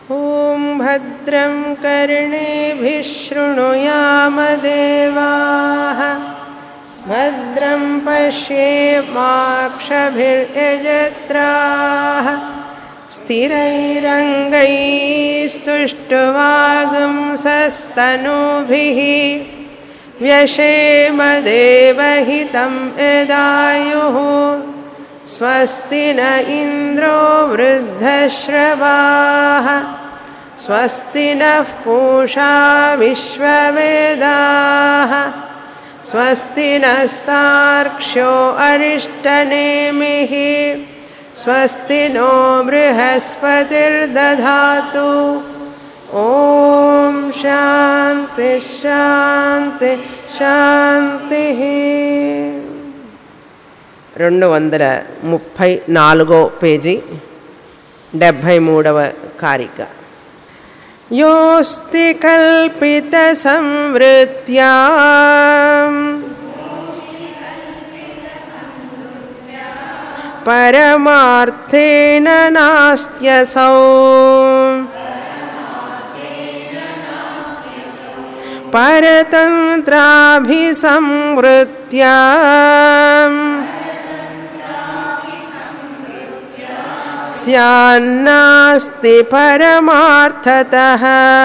ॐ भद्रं कर्णेभिः शृणुयामदेवाः भद्रं पश्येमाक्षभिर्यजत्राः स्थिरैरङ्गैस्तुष्टुवागुंसस्तनूभिः व्यशेमदेवहितं यदायुः स्वस्ति न इन्द्रो वृद्धश्रवाः स्वस्ति नः पूषा विश्ववेदाः स्वस्ति नस्तार्क्ष्यो अरिष्टनेमिः स्वस्ति नो बृहस्पतिर्दधातु ॐ शान्ति शान्ति शान्तिः రెండు వందల ముప్పై నాలుగో పేజీ డెబ్భై మూడవ కారిక యోస్తి కల్పిత సంవృత్యా పరమార్థేన నాస్త్యసౌ పరతంత్రాభిసంవృత్యా स्यान्नास्ति परमार्थतः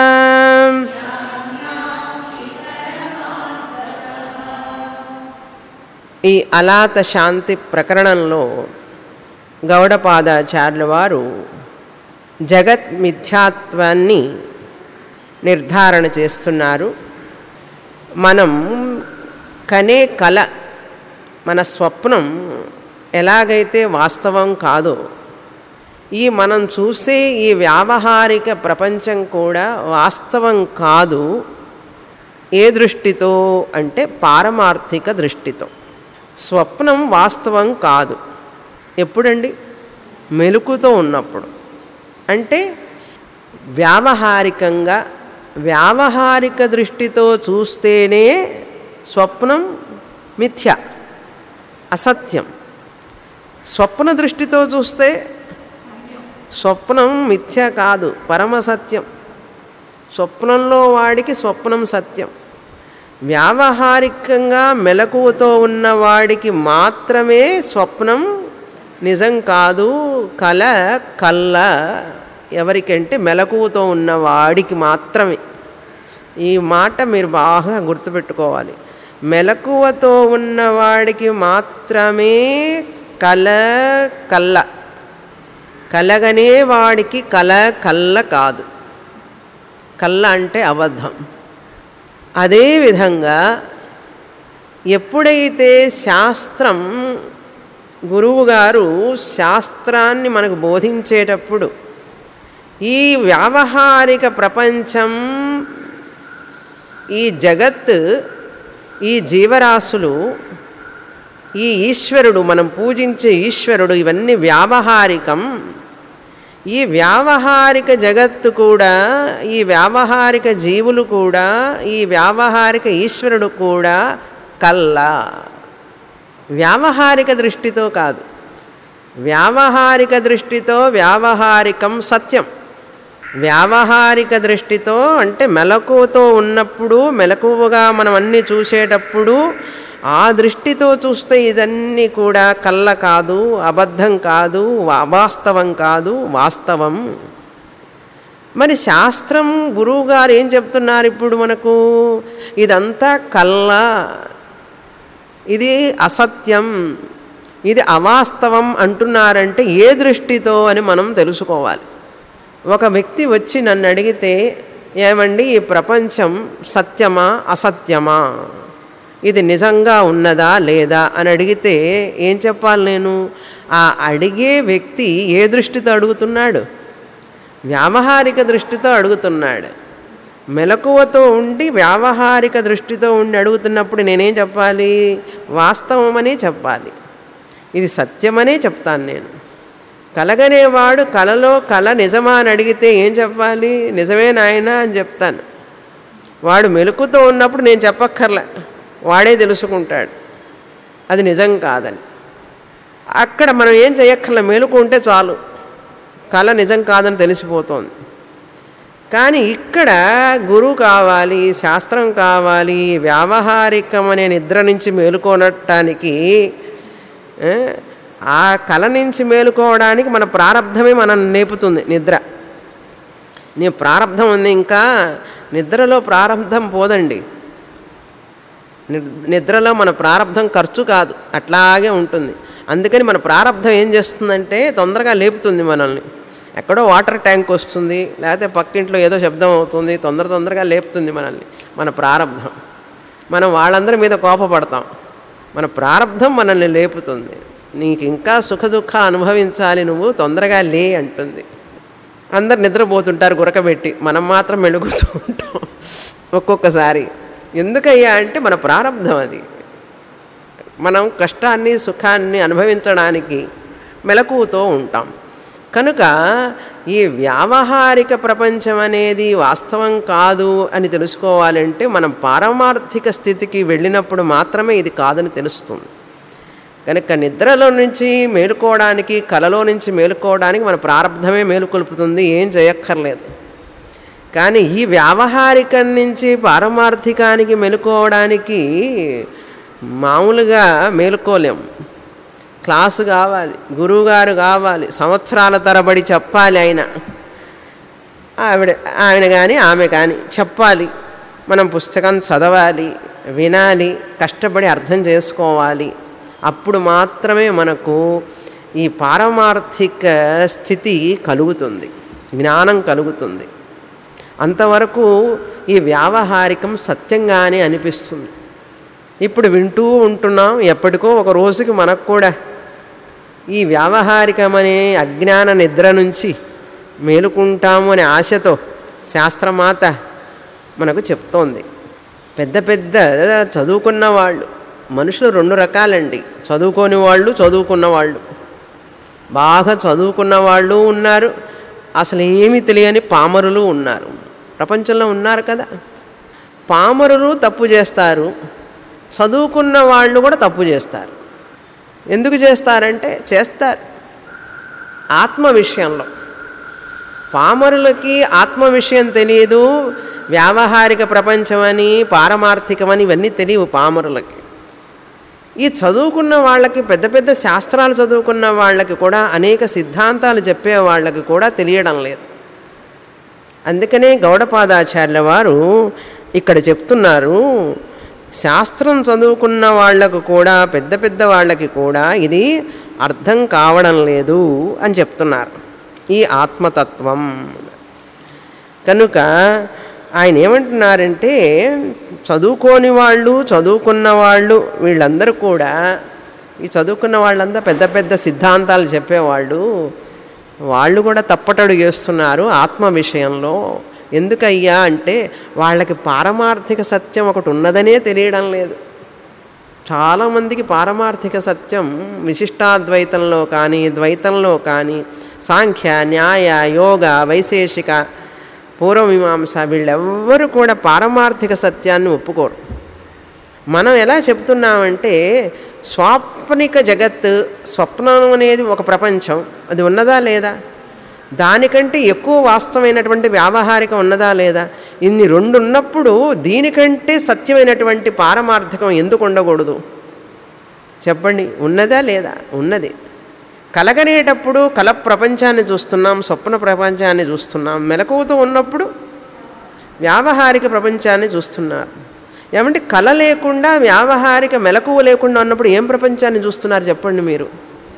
ఈ అలాత శాంతి ప్రకరణంలో గౌడపాదాచార్యుల వారు జగత్ మిథ్యాత్వాన్ని నిర్ధారణ చేస్తున్నారు మనం కనే కల మన స్వప్నం ఎలాగైతే వాస్తవం కాదో ఈ మనం చూసే ఈ వ్యావహారిక ప్రపంచం కూడా వాస్తవం కాదు ఏ దృష్టితో అంటే పారమార్థిక దృష్టితో స్వప్నం వాస్తవం కాదు ఎప్పుడండి మెలుకుతో ఉన్నప్పుడు అంటే వ్యావహారికంగా వ్యావహారిక దృష్టితో చూస్తేనే స్వప్నం మిథ్య అసత్యం స్వప్న దృష్టితో చూస్తే స్వప్నం మిథ్య కాదు పరమ సత్యం స్వప్నంలో వాడికి స్వప్నం సత్యం వ్యావహారికంగా మెలకువతో ఉన్న వాడికి మాత్రమే స్వప్నం నిజం కాదు కల కల్ల ఎవరికంటే మెలకువతో ఉన్న వాడికి మాత్రమే ఈ మాట మీరు బాగా గుర్తుపెట్టుకోవాలి మెలకువతో ఉన్నవాడికి మాత్రమే కల కల్ల కలగనే వాడికి కల కల్ల కాదు కల్ల అంటే అబద్ధం అదేవిధంగా ఎప్పుడైతే శాస్త్రం గురువుగారు శాస్త్రాన్ని మనకు బోధించేటప్పుడు ఈ వ్యావహారిక ప్రపంచం ఈ జగత్ ఈ జీవరాశులు ఈ ఈశ్వరుడు మనం పూజించే ఈశ్వరుడు ఇవన్నీ వ్యావహారికం ఈ వ్యావహారిక జగత్తు కూడా ఈ వ్యావహారిక జీవులు కూడా ఈ వ్యావహారిక ఈశ్వరుడు కూడా కల్ల వ్యావహారిక దృష్టితో కాదు వ్యావహారిక దృష్టితో వ్యావహారికం సత్యం వ్యావహారిక దృష్టితో అంటే మెలకువతో ఉన్నప్పుడు మెలకువగా మనం అన్నీ చూసేటప్పుడు ఆ దృష్టితో చూస్తే ఇదన్నీ కూడా కళ్ళ కాదు అబద్ధం కాదు అవాస్తవం కాదు వాస్తవం మరి శాస్త్రం గురువుగారు ఏం చెప్తున్నారు ఇప్పుడు మనకు ఇదంతా కళ్ళ ఇది అసత్యం ఇది అవాస్తవం అంటున్నారంటే ఏ దృష్టితో అని మనం తెలుసుకోవాలి ఒక వ్యక్తి వచ్చి నన్ను అడిగితే ఏమండి ఈ ప్రపంచం సత్యమా అసత్యమా ఇది నిజంగా ఉన్నదా లేదా అని అడిగితే ఏం చెప్పాలి నేను ఆ అడిగే వ్యక్తి ఏ దృష్టితో అడుగుతున్నాడు వ్యావహారిక దృష్టితో అడుగుతున్నాడు మెలకువతో ఉండి వ్యావహారిక దృష్టితో ఉండి అడుగుతున్నప్పుడు నేనేం చెప్పాలి వాస్తవమనే చెప్పాలి ఇది సత్యమనే చెప్తాను నేను కలగనేవాడు కలలో కల నిజమా అని అడిగితే ఏం చెప్పాలి నిజమే నాయన అని చెప్తాను వాడు మెలుకుతో ఉన్నప్పుడు నేను చెప్పక్కర్లే వాడే తెలుసుకుంటాడు అది నిజం కాదని అక్కడ మనం ఏం చేయక్కర్లే మెలుకు ఉంటే చాలు కళ నిజం కాదని తెలిసిపోతోంది కానీ ఇక్కడ గురువు కావాలి శాస్త్రం కావాలి వ్యావహారికం అనే నిద్ర నుంచి మేలుకోనటానికి ఏ, ఆ కళ నుంచి మేలుకోవడానికి మన ప్రారంధమే మనం నేపుతుంది నిద్ర నీ ప్రారంధం ఉంది ఇంకా నిద్రలో ప్రారంధం పోదండి నిద్- నిద్రలో మన ప్రారంధం ఖర్చు కాదు అట్లాగే ఉంటుంది అందుకని మన ప్రారంధం ఏం చేస్తుందంటే తొందరగా లేపుతుంది మనల్ని ఎక్కడో వాటర్ ట్యాంక్ వస్తుంది లేకపోతే పక్కింట్లో ఏదో శబ్దం అవుతుంది తొందర తొందరగా లేపుతుంది మనల్ని మన ప్రారంధం మనం వాళ్ళందరి మీద కోపపడతాం మన ప్రారంధం మనల్ని లేపుతుంది నీకు ఇంకా సుఖ దుఃఖ అనుభవించాలి నువ్వు తొందరగా లే అంటుంది అందరు నిద్రపోతుంటారు గురకబెట్టి మనం మాత్రం మెలుగుతూ ఉంటాం ఒక్కొక్కసారి ఎందుకయ్యా అంటే మన ప్రారంధం అది మనం కష్టాన్ని సుఖాన్ని అనుభవించడానికి మెలకువతో ఉంటాం కనుక ఈ వ్యావహారిక ప్రపంచం అనేది వాస్తవం కాదు అని తెలుసుకోవాలంటే మనం పారమార్థిక స్థితికి వెళ్ళినప్పుడు మాత్రమే ఇది కాదని తెలుస్తుంది కనుక నిద్రలో నుంచి మేలుకోవడానికి కలలో నుంచి మేలుకోవడానికి మన ప్రారంధమే మేలుకొల్పుతుంది ఏం చేయక్కర్లేదు కానీ ఈ వ్యావహారికం నుంచి పారమార్థికానికి మెలుకోవడానికి మామూలుగా మేలుకోలేం క్లాసు కావాలి గురువుగారు కావాలి సంవత్సరాల తరబడి చెప్పాలి ఆయన ఆవిడ ఆయన కానీ ఆమె కానీ చెప్పాలి మనం పుస్తకం చదవాలి వినాలి కష్టపడి అర్థం చేసుకోవాలి అప్పుడు మాత్రమే మనకు ఈ పారమార్థిక స్థితి కలుగుతుంది జ్ఞానం కలుగుతుంది అంతవరకు ఈ వ్యావహారికం సత్యంగానే అనిపిస్తుంది ఇప్పుడు వింటూ ఉంటున్నాం ఎప్పటికో ఒక రోజుకి మనకు కూడా ఈ వ్యావహారికమనే అజ్ఞాన నిద్ర నుంచి మేలుకుంటాము అనే ఆశతో శాస్త్రమాత మనకు చెప్తోంది పెద్ద పెద్ద చదువుకున్న వాళ్ళు మనుషులు రెండు రకాలండి చదువుకోని వాళ్ళు చదువుకున్న వాళ్ళు బాగా చదువుకున్న వాళ్ళు ఉన్నారు అసలు ఏమీ తెలియని పామరులు ఉన్నారు ప్రపంచంలో ఉన్నారు కదా పామరులు తప్పు చేస్తారు చదువుకున్న వాళ్ళు కూడా తప్పు చేస్తారు ఎందుకు చేస్తారంటే చేస్తారు ఆత్మ విషయంలో పామరులకి ఆత్మ విషయం తెలియదు వ్యావహారిక ప్రపంచమని పారమార్థికమని ఇవన్నీ తెలియవు పామరులకి ఈ చదువుకున్న వాళ్ళకి పెద్ద పెద్ద శాస్త్రాలు చదువుకున్న వాళ్ళకి కూడా అనేక సిద్ధాంతాలు చెప్పే వాళ్ళకి కూడా తెలియడం లేదు అందుకనే గౌడపాదాచార్యుల వారు ఇక్కడ చెప్తున్నారు శాస్త్రం చదువుకున్న వాళ్లకు కూడా పెద్ద పెద్ద వాళ్ళకి కూడా ఇది అర్థం కావడం లేదు అని చెప్తున్నారు ఈ ఆత్మతత్వం కనుక ఆయన ఏమంటున్నారంటే చదువుకోని వాళ్ళు చదువుకున్న వాళ్ళు వీళ్ళందరూ కూడా ఈ చదువుకున్న వాళ్ళంతా పెద్ద పెద్ద సిద్ధాంతాలు చెప్పేవాళ్ళు వాళ్ళు కూడా తప్పటడు చేస్తున్నారు ఆత్మ విషయంలో ఎందుకయ్యా అంటే వాళ్ళకి పారమార్థిక సత్యం ఒకటి ఉన్నదనే తెలియడం లేదు చాలామందికి పారమార్థిక సత్యం విశిష్టాద్వైతంలో కానీ ద్వైతంలో కానీ సాంఖ్య న్యాయ యోగ వైశేషిక పూర్వమీమాంస వీళ్ళెవ్వరూ కూడా పారమార్థిక సత్యాన్ని ఒప్పుకోరు మనం ఎలా చెప్తున్నామంటే స్వాప్నిక జగత్ స్వప్నం అనేది ఒక ప్రపంచం అది ఉన్నదా లేదా దానికంటే ఎక్కువ వాస్తవమైనటువంటి వ్యావహారికం ఉన్నదా లేదా ఇన్ని రెండు ఉన్నప్పుడు దీనికంటే సత్యమైనటువంటి పారమార్థికం ఎందుకు ఉండకూడదు చెప్పండి ఉన్నదా లేదా ఉన్నది కలగనేటప్పుడు కల ప్రపంచాన్ని చూస్తున్నాం స్వప్న ప్రపంచాన్ని చూస్తున్నాం మెలకువతో ఉన్నప్పుడు వ్యావహారిక ప్రపంచాన్ని చూస్తున్నారు ఏమంటే కళ లేకుండా వ్యావహారిక మెలకువ లేకుండా ఉన్నప్పుడు ఏం ప్రపంచాన్ని చూస్తున్నారు చెప్పండి మీరు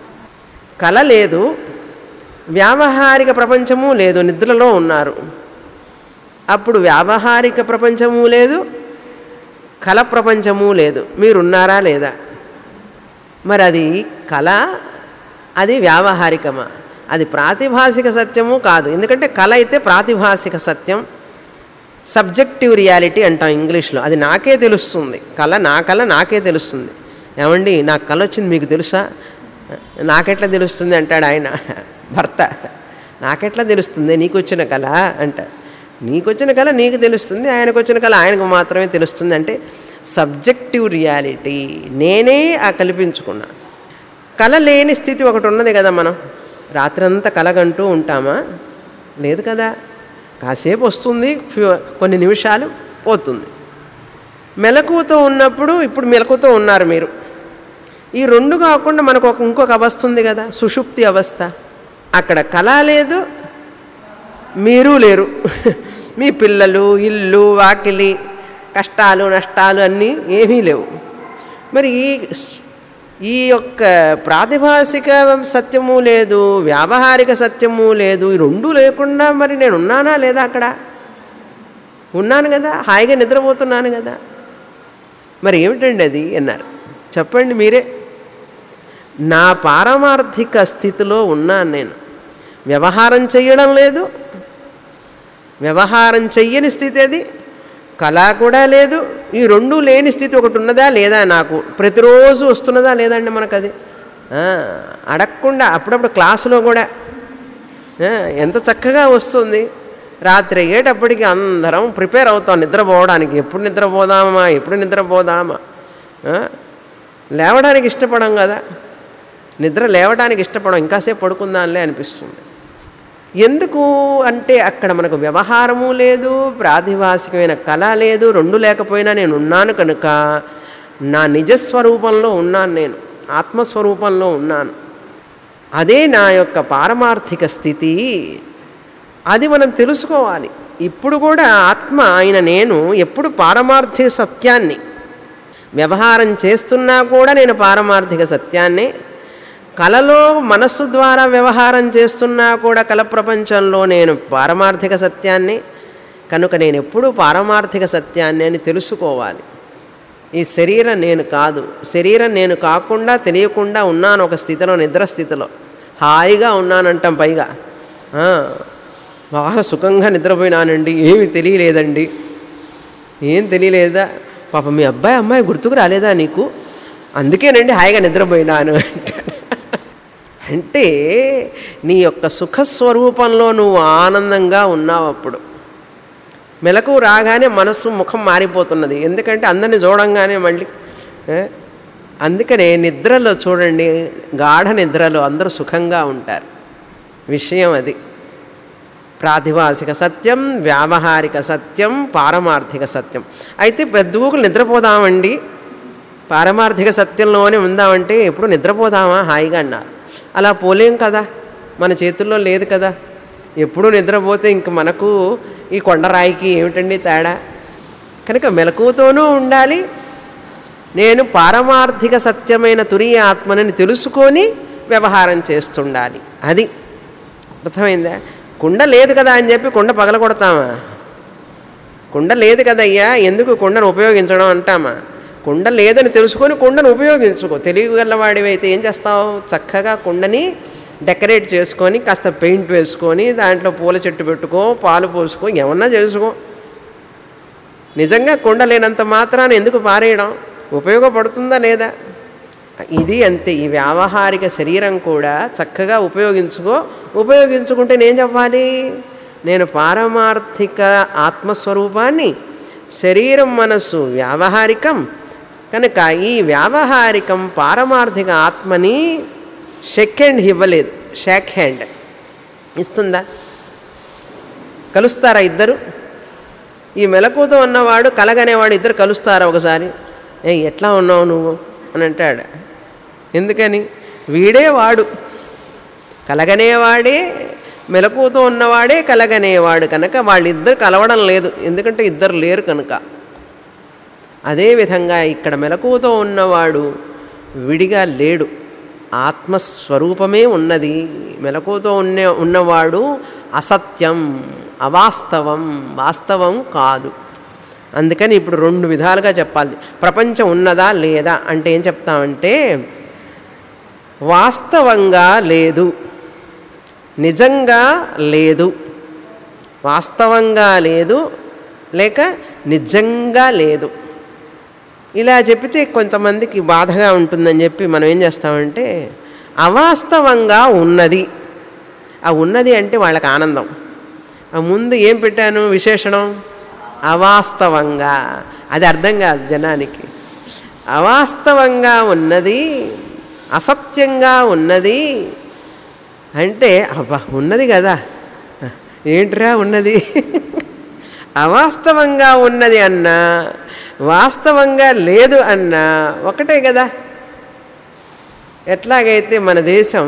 కళ లేదు వ్యావహారిక ప్రపంచము లేదు నిద్రలో ఉన్నారు అప్పుడు వ్యావహారిక ప్రపంచము లేదు కళ ప్రపంచము లేదు మీరున్నారా లేదా మరి అది కళ అది వ్యావహారికమా అది ప్రాతిభాసిక సత్యము కాదు ఎందుకంటే కళ అయితే ప్రాతిభాసిక సత్యం సబ్జెక్టివ్ రియాలిటీ అంటాం ఇంగ్లీష్లో అది నాకే తెలుస్తుంది కళ నా కళ నాకే తెలుస్తుంది ఏమండి నాకు కళ వచ్చింది మీకు తెలుసా నాకెట్లా తెలుస్తుంది అంటాడు ఆయన భర్త నాకెట్లా తెలుస్తుంది నీకు వచ్చిన కళ అంట నీకు వచ్చిన కళ నీకు తెలుస్తుంది ఆయనకు వచ్చిన కళ ఆయనకు మాత్రమే తెలుస్తుంది అంటే సబ్జెక్టివ్ రియాలిటీ నేనే ఆ కల్పించుకున్నా కళ లేని స్థితి ఒకటి ఉన్నది కదా మనం రాత్రంతా కలగంటూ ఉంటామా లేదు కదా కాసేపు వస్తుంది ఫ్యూ- కొన్ని నిమిషాలు పోతుంది మెలకువతో ఉన్నప్పుడు ఇప్పుడు మెలకువతో ఉన్నారు మీరు ఈ రెండు కాకుండా మనకు ఒక ఇంకొక అవస్థ ఉంది కదా సుషుప్తి అవస్థ అక్కడ కళ లేదు మీరు లేరు మీ పిల్లలు ఇల్లు వాకిలి కష్టాలు నష్టాలు అన్నీ ఏమీ లేవు మరి ఈ ఈ యొక్క ప్రాతిభాసిక సత్యము లేదు వ్యావహారిక సత్యము లేదు ఈ రెండు లేకుండా మరి నేను ఉన్నానా లేదా అక్కడ ఉన్నాను కదా హాయిగా నిద్రపోతున్నాను కదా మరి ఏమిటండి అది అన్నారు చెప్పండి మీరే నా పారమార్థిక స్థితిలో ఉన్నాను నేను వ్యవహారం చెయ్యడం లేదు వ్యవహారం చెయ్యని స్థితి అది కళ కూడా లేదు ఈ రెండు లేని స్థితి ఒకటి ఉన్నదా లేదా నాకు ప్రతిరోజు వస్తున్నదా లేదండి మనకు అది ఆ, అడగకుండా అప్పుడప్పుడు క్లాసులో కూడా ఆ, ఎంత చక్కగా వస్తుంది రాత్రి అయ్యేటప్పటికి అందరం ప్రిపేర్ అవుతాం నిద్రపోవడానికి ఎప్పుడు నిద్రపోదామా ఎప్పుడు నిద్రపోదామా ఆ? లేవడానికి ఇష్టపడం కదా నిద్ర లేవడానికి ఇష్టపడం ఇంకాసేపు పడుకుందాంలే అనిపిస్తుంది ఎందుకు అంటే అక్కడ మనకు వ్యవహారము లేదు ప్రాతిభాసికమైన కళ లేదు రెండు లేకపోయినా నేను ఉన్నాను కనుక నా నిజస్వరూపంలో ఉన్నాను నేను ఆత్మస్వరూపంలో ఉన్నాను అదే నా యొక్క పారమార్థిక స్థితి అది మనం తెలుసుకోవాలి ఇప్పుడు కూడా ఆత్మ అయిన నేను ఎప్పుడు పారమార్థిక సత్యాన్ని వ్యవహారం చేస్తున్నా కూడా నేను పారమార్థిక సత్యాన్ని కలలో మనస్సు ద్వారా వ్యవహారం చేస్తున్నా కూడా కల ప్రపంచంలో నేను పారమార్థిక సత్యాన్ని కనుక నేను ఎప్పుడూ పారమార్థిక సత్యాన్ని అని తెలుసుకోవాలి ఈ శరీరం నేను కాదు శరీరం నేను కాకుండా తెలియకుండా ఉన్నాను ఒక స్థితిలో నిద్ర స్థితిలో హాయిగా ఉన్నానంటాం పైగా ఆ, బాగా సుఖంగా నిద్రపోయినానండి ఏమి తెలియలేదండి ఏం తెలియలేదా పాప మీ అబ్బాయి అమ్మాయి గుర్తుకు రాలేదా నీకు అందుకేనండి హాయిగా నిద్రపోయినాను అంటాడు అంటే నీ యొక్క సుఖస్వరూపంలో నువ్వు ఆనందంగా ఉన్నావు అప్పుడు మెలకు రాగానే మనస్సు ముఖం మారిపోతున్నది ఎందుకంటే అందరిని చూడంగానే మళ్ళీ ఏ? అందుకనే నిద్రలో చూడండి గాఢ నిద్రలో అందరూ సుఖంగా ఉంటారు విషయం అది ప్రాతిభాసిక సత్యం వ్యావహారిక సత్యం పారమార్థిక సత్యం అయితే పెద్దూకులు నిద్రపోదామండి పారమార్థిక సత్యంలోనే ఉందామంటే ఎప్పుడు నిద్రపోదామా హాయిగా అన్నారు అలా పోలేం కదా మన చేతుల్లో లేదు కదా ఎప్పుడు నిద్రపోతే ఇంక మనకు ఈ కొండరాయికి ఏమిటండి తేడా కనుక మెలకువతోనూ ఉండాలి నేను పారమార్థిక సత్యమైన తురియ ఆత్మనని తెలుసుకొని వ్యవహారం చేస్తుండాలి అది అర్థమైందా కుండ లేదు కదా అని చెప్పి కుండ పగలగొడతామా కుండ లేదు కదయ్యా ఎందుకు కుండను ఉపయోగించడం అంటామా కుండ లేదని తెలుసుకొని కుండను ఉపయోగించుకో తెలియగలవాడివైతే ఏం చేస్తావు చక్కగా కుండని డెకరేట్ చేసుకొని కాస్త పెయింట్ వేసుకొని దాంట్లో పూల చెట్టు పెట్టుకో పాలు పోసుకో ఏమన్నా చేసుకో నిజంగా కుండ లేనంత మాత్రాన ఎందుకు పారేయడం ఉపయోగపడుతుందా లేదా ఇది అంతే ఈ వ్యావహారిక శరీరం కూడా చక్కగా ఉపయోగించుకో ఉపయోగించుకుంటే నేను చెప్పాలి నేను పారమార్థిక ఆత్మస్వరూపాన్ని శరీరం మనస్సు వ్యావహారికం కనుక ఈ వ్యావహారికం పారమార్థిక ఆత్మని షెక్ హ్యాండ్ ఇవ్వలేదు షేక్ హ్యాండ్ ఇస్తుందా కలుస్తారా ఇద్దరు ఈ మెలకుతో ఉన్నవాడు కలగనేవాడు ఇద్దరు కలుస్తారా ఒకసారి ఏ ఎట్లా ఉన్నావు నువ్వు అని అంటాడు ఎందుకని వీడే వాడు కలగనేవాడే మెలకుతో ఉన్నవాడే కలగనేవాడు కనుక వాళ్ళిద్దరు కలవడం లేదు ఎందుకంటే ఇద్దరు లేరు కనుక అదేవిధంగా ఇక్కడ మెలకువతో ఉన్నవాడు విడిగా లేడు ఆత్మస్వరూపమే ఉన్నది మెలకువతో ఉన్న ఉన్నవాడు అసత్యం అవాస్తవం వాస్తవం కాదు అందుకని ఇప్పుడు రెండు విధాలుగా చెప్పాలి ప్రపంచం ఉన్నదా లేదా అంటే ఏం చెప్తామంటే వాస్తవంగా లేదు నిజంగా లేదు వాస్తవంగా లేదు లేక నిజంగా లేదు ఇలా చెప్తే కొంతమందికి బాధగా ఉంటుందని చెప్పి మనం ఏం చేస్తామంటే అవాస్తవంగా ఉన్నది ఆ ఉన్నది అంటే వాళ్ళకి ఆనందం ఆ ముందు ఏం పెట్టాను విశేషణం అవాస్తవంగా అది అర్థం కాదు జనానికి అవాస్తవంగా ఉన్నది అసత్యంగా ఉన్నది అంటే అబ్బా ఉన్నది కదా ఏంట్రా ఉన్నది అవాస్తవంగా ఉన్నది అన్నా వాస్తవంగా లేదు అన్నా ఒకటే కదా ఎట్లాగైతే మన దేశం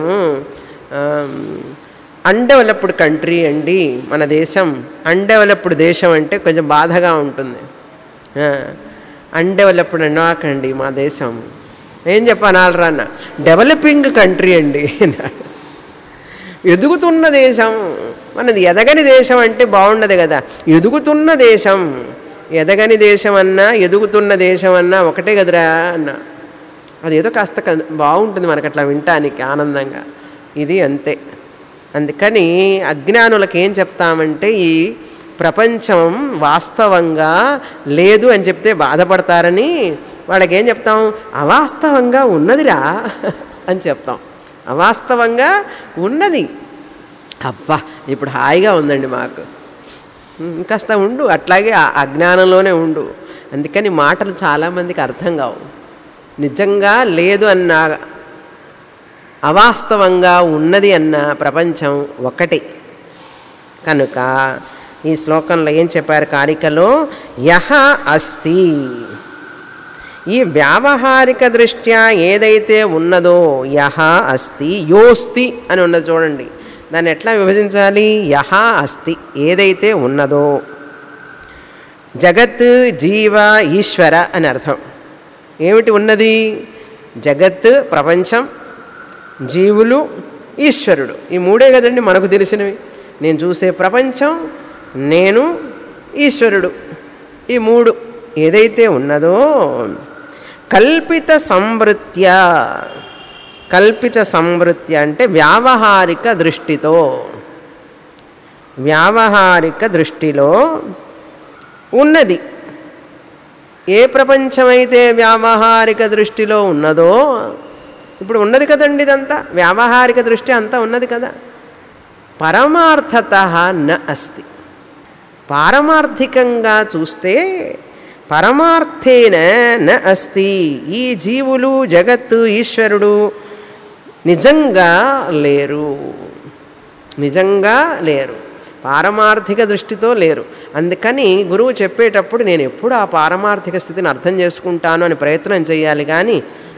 అన్డెవలప్డ్ కంట్రీ అండి మన దేశం అన్డెవలప్డ్ దేశం అంటే కొంచెం బాధగా ఉంటుంది అన్డెవలప్డ్ అన్నాకండి మా దేశం ఏం చెప్పనాలరా అన్న డెవలపింగ్ కంట్రీ అండి ఎదుగుతున్న దేశం మనది ఎదగని దేశం అంటే బాగుండదు కదా ఎదుగుతున్న దేశం ఎదగని దేశం అన్నా ఎదుగుతున్న దేశం అన్నా ఒకటే కదరా అన్న అదేదో కాస్త బాగుంటుంది మనకు అట్లా వినటానికి ఆనందంగా ఇది అంతే అందుకని అజ్ఞానులకు ఏం చెప్తామంటే ఈ ప్రపంచం వాస్తవంగా లేదు అని చెప్తే బాధపడతారని వాళ్ళకి ఏం చెప్తాం అవాస్తవంగా ఉన్నదిరా అని చెప్తాం అవాస్తవంగా ఉన్నది అబ్బా ఇప్పుడు హాయిగా ఉందండి మాకు ఇంకాస్త ఉండు అట్లాగే అజ్ఞానంలోనే ఉండు అందుకని మాటలు చాలామందికి అర్థం కావు నిజంగా లేదు అన్న అవాస్తవంగా ఉన్నది అన్న ప్రపంచం ఒకటి కనుక ఈ శ్లోకంలో ఏం చెప్పారు కారికలో యహ అస్తి ఈ వ్యావహారిక దృష్ట్యా ఏదైతే ఉన్నదో యహ అస్తి యోస్తి అని ఉన్నది చూడండి దాన్ని ఎట్లా విభజించాలి యహ అస్తి ఏదైతే ఉన్నదో జగత్ జీవ ఈశ్వర అని అర్థం ఏమిటి ఉన్నది జగత్ ప్రపంచం జీవులు ఈశ్వరుడు ఈ మూడే కదండి మనకు తెలిసినవి నేను చూసే ప్రపంచం నేను ఈశ్వరుడు ఈ మూడు ఏదైతే ఉన్నదో కల్పిత సంవృత్య కల్పిత సంవృత్య అంటే వ్యావహారిక దృష్టితో వ్యావహారిక దృష్టిలో ఉన్నది ఏ ప్రపంచమైతే వ్యావహారిక దృష్టిలో ఉన్నదో ఇప్పుడు ఉన్నది కదండి ఇదంతా వ్యావహారిక దృష్టి అంతా ఉన్నది కదా పరమార్థత న అస్తి పారమార్థికంగా చూస్తే పరమార్థేన న అస్తి ఈ జీవులు జగత్తు ఈశ్వరుడు నిజంగా లేరు నిజంగా లేరు పారమార్థిక దృష్టితో లేరు అందుకని గురువు చెప్పేటప్పుడు నేను ఎప్పుడు ఆ పారమార్థిక స్థితిని అర్థం చేసుకుంటాను అని ప్రయత్నం చేయాలి కానీ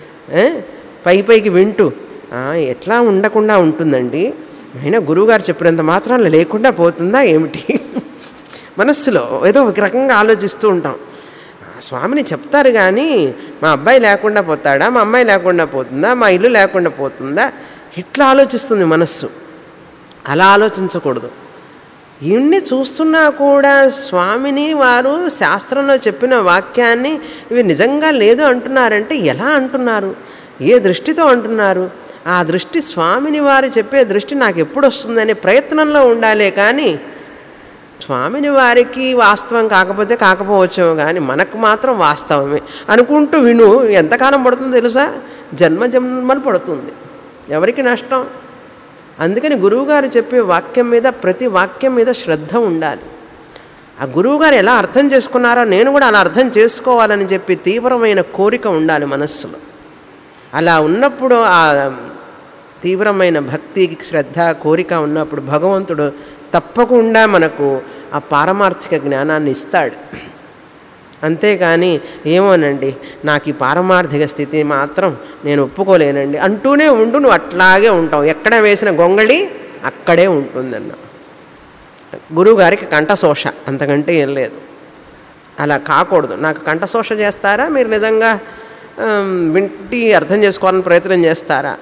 పై పైకి వింటూ ఎట్లా ఉండకుండా ఉంటుందండి అయినా గురువుగారు చెప్పినంత మాత్రం లేకుండా పోతుందా ఏమిటి మనస్సులో ఏదో ఒక రకంగా ఆలోచిస్తూ ఉంటాం స్వామిని చెప్తారు కానీ మా అబ్బాయి లేకుండా పోతాడా మా అమ్మాయి లేకుండా పోతుందా మా ఇల్లు లేకుండా పోతుందా ఇట్లా ఆలోచిస్తుంది మనస్సు అలా ఆలోచించకూడదు ఇన్ని చూస్తున్నా కూడా స్వామిని వారు శాస్త్రంలో చెప్పిన వాక్యాన్ని ఇవి నిజంగా లేదు అంటున్నారంటే ఎలా అంటున్నారు ఏ దృష్టితో అంటున్నారు ఆ దృష్టి స్వామిని వారు చెప్పే దృష్టి నాకు ఎప్పుడు వస్తుందనే ప్రయత్నంలో ఉండాలే కానీ స్వామిని వారికి వాస్తవం కాకపోతే కాకపోవచ్చేమో కానీ మనకు మాత్రం వాస్తవమే అనుకుంటూ విను ఎంతకాలం పడుతుందో తెలుసా జన్మ జన్మలు పడుతుంది ఎవరికి నష్టం అందుకని గురువుగారు చెప్పే వాక్యం మీద ప్రతి వాక్యం మీద శ్రద్ధ ఉండాలి ఆ గురువుగారు ఎలా అర్థం చేసుకున్నారో నేను కూడా అలా అర్థం చేసుకోవాలని చెప్పి తీవ్రమైన కోరిక ఉండాలి మనస్సులో అలా ఉన్నప్పుడు ఆ తీవ్రమైన భక్తికి శ్రద్ధ కోరిక ఉన్నప్పుడు భగవంతుడు తప్పకుండా మనకు ఆ పారమార్థిక జ్ఞానాన్ని ఇస్తాడు అంతేకాని ఏమోనండి నాకు ఈ పారమార్థిక స్థితి మాత్రం నేను ఒప్పుకోలేనండి అంటూనే ఉండు నువ్వు అట్లాగే ఉంటావు ఎక్కడ వేసిన గొంగళి అక్కడే ఉంటుందన్న గురువుగారికి కంఠశోష అంతకంటే ఏం లేదు అలా కాకూడదు నాకు కంఠశోష చేస్తారా మీరు నిజంగా వింటి అర్థం చేసుకోవాలని ప్రయత్నం చేస్తారా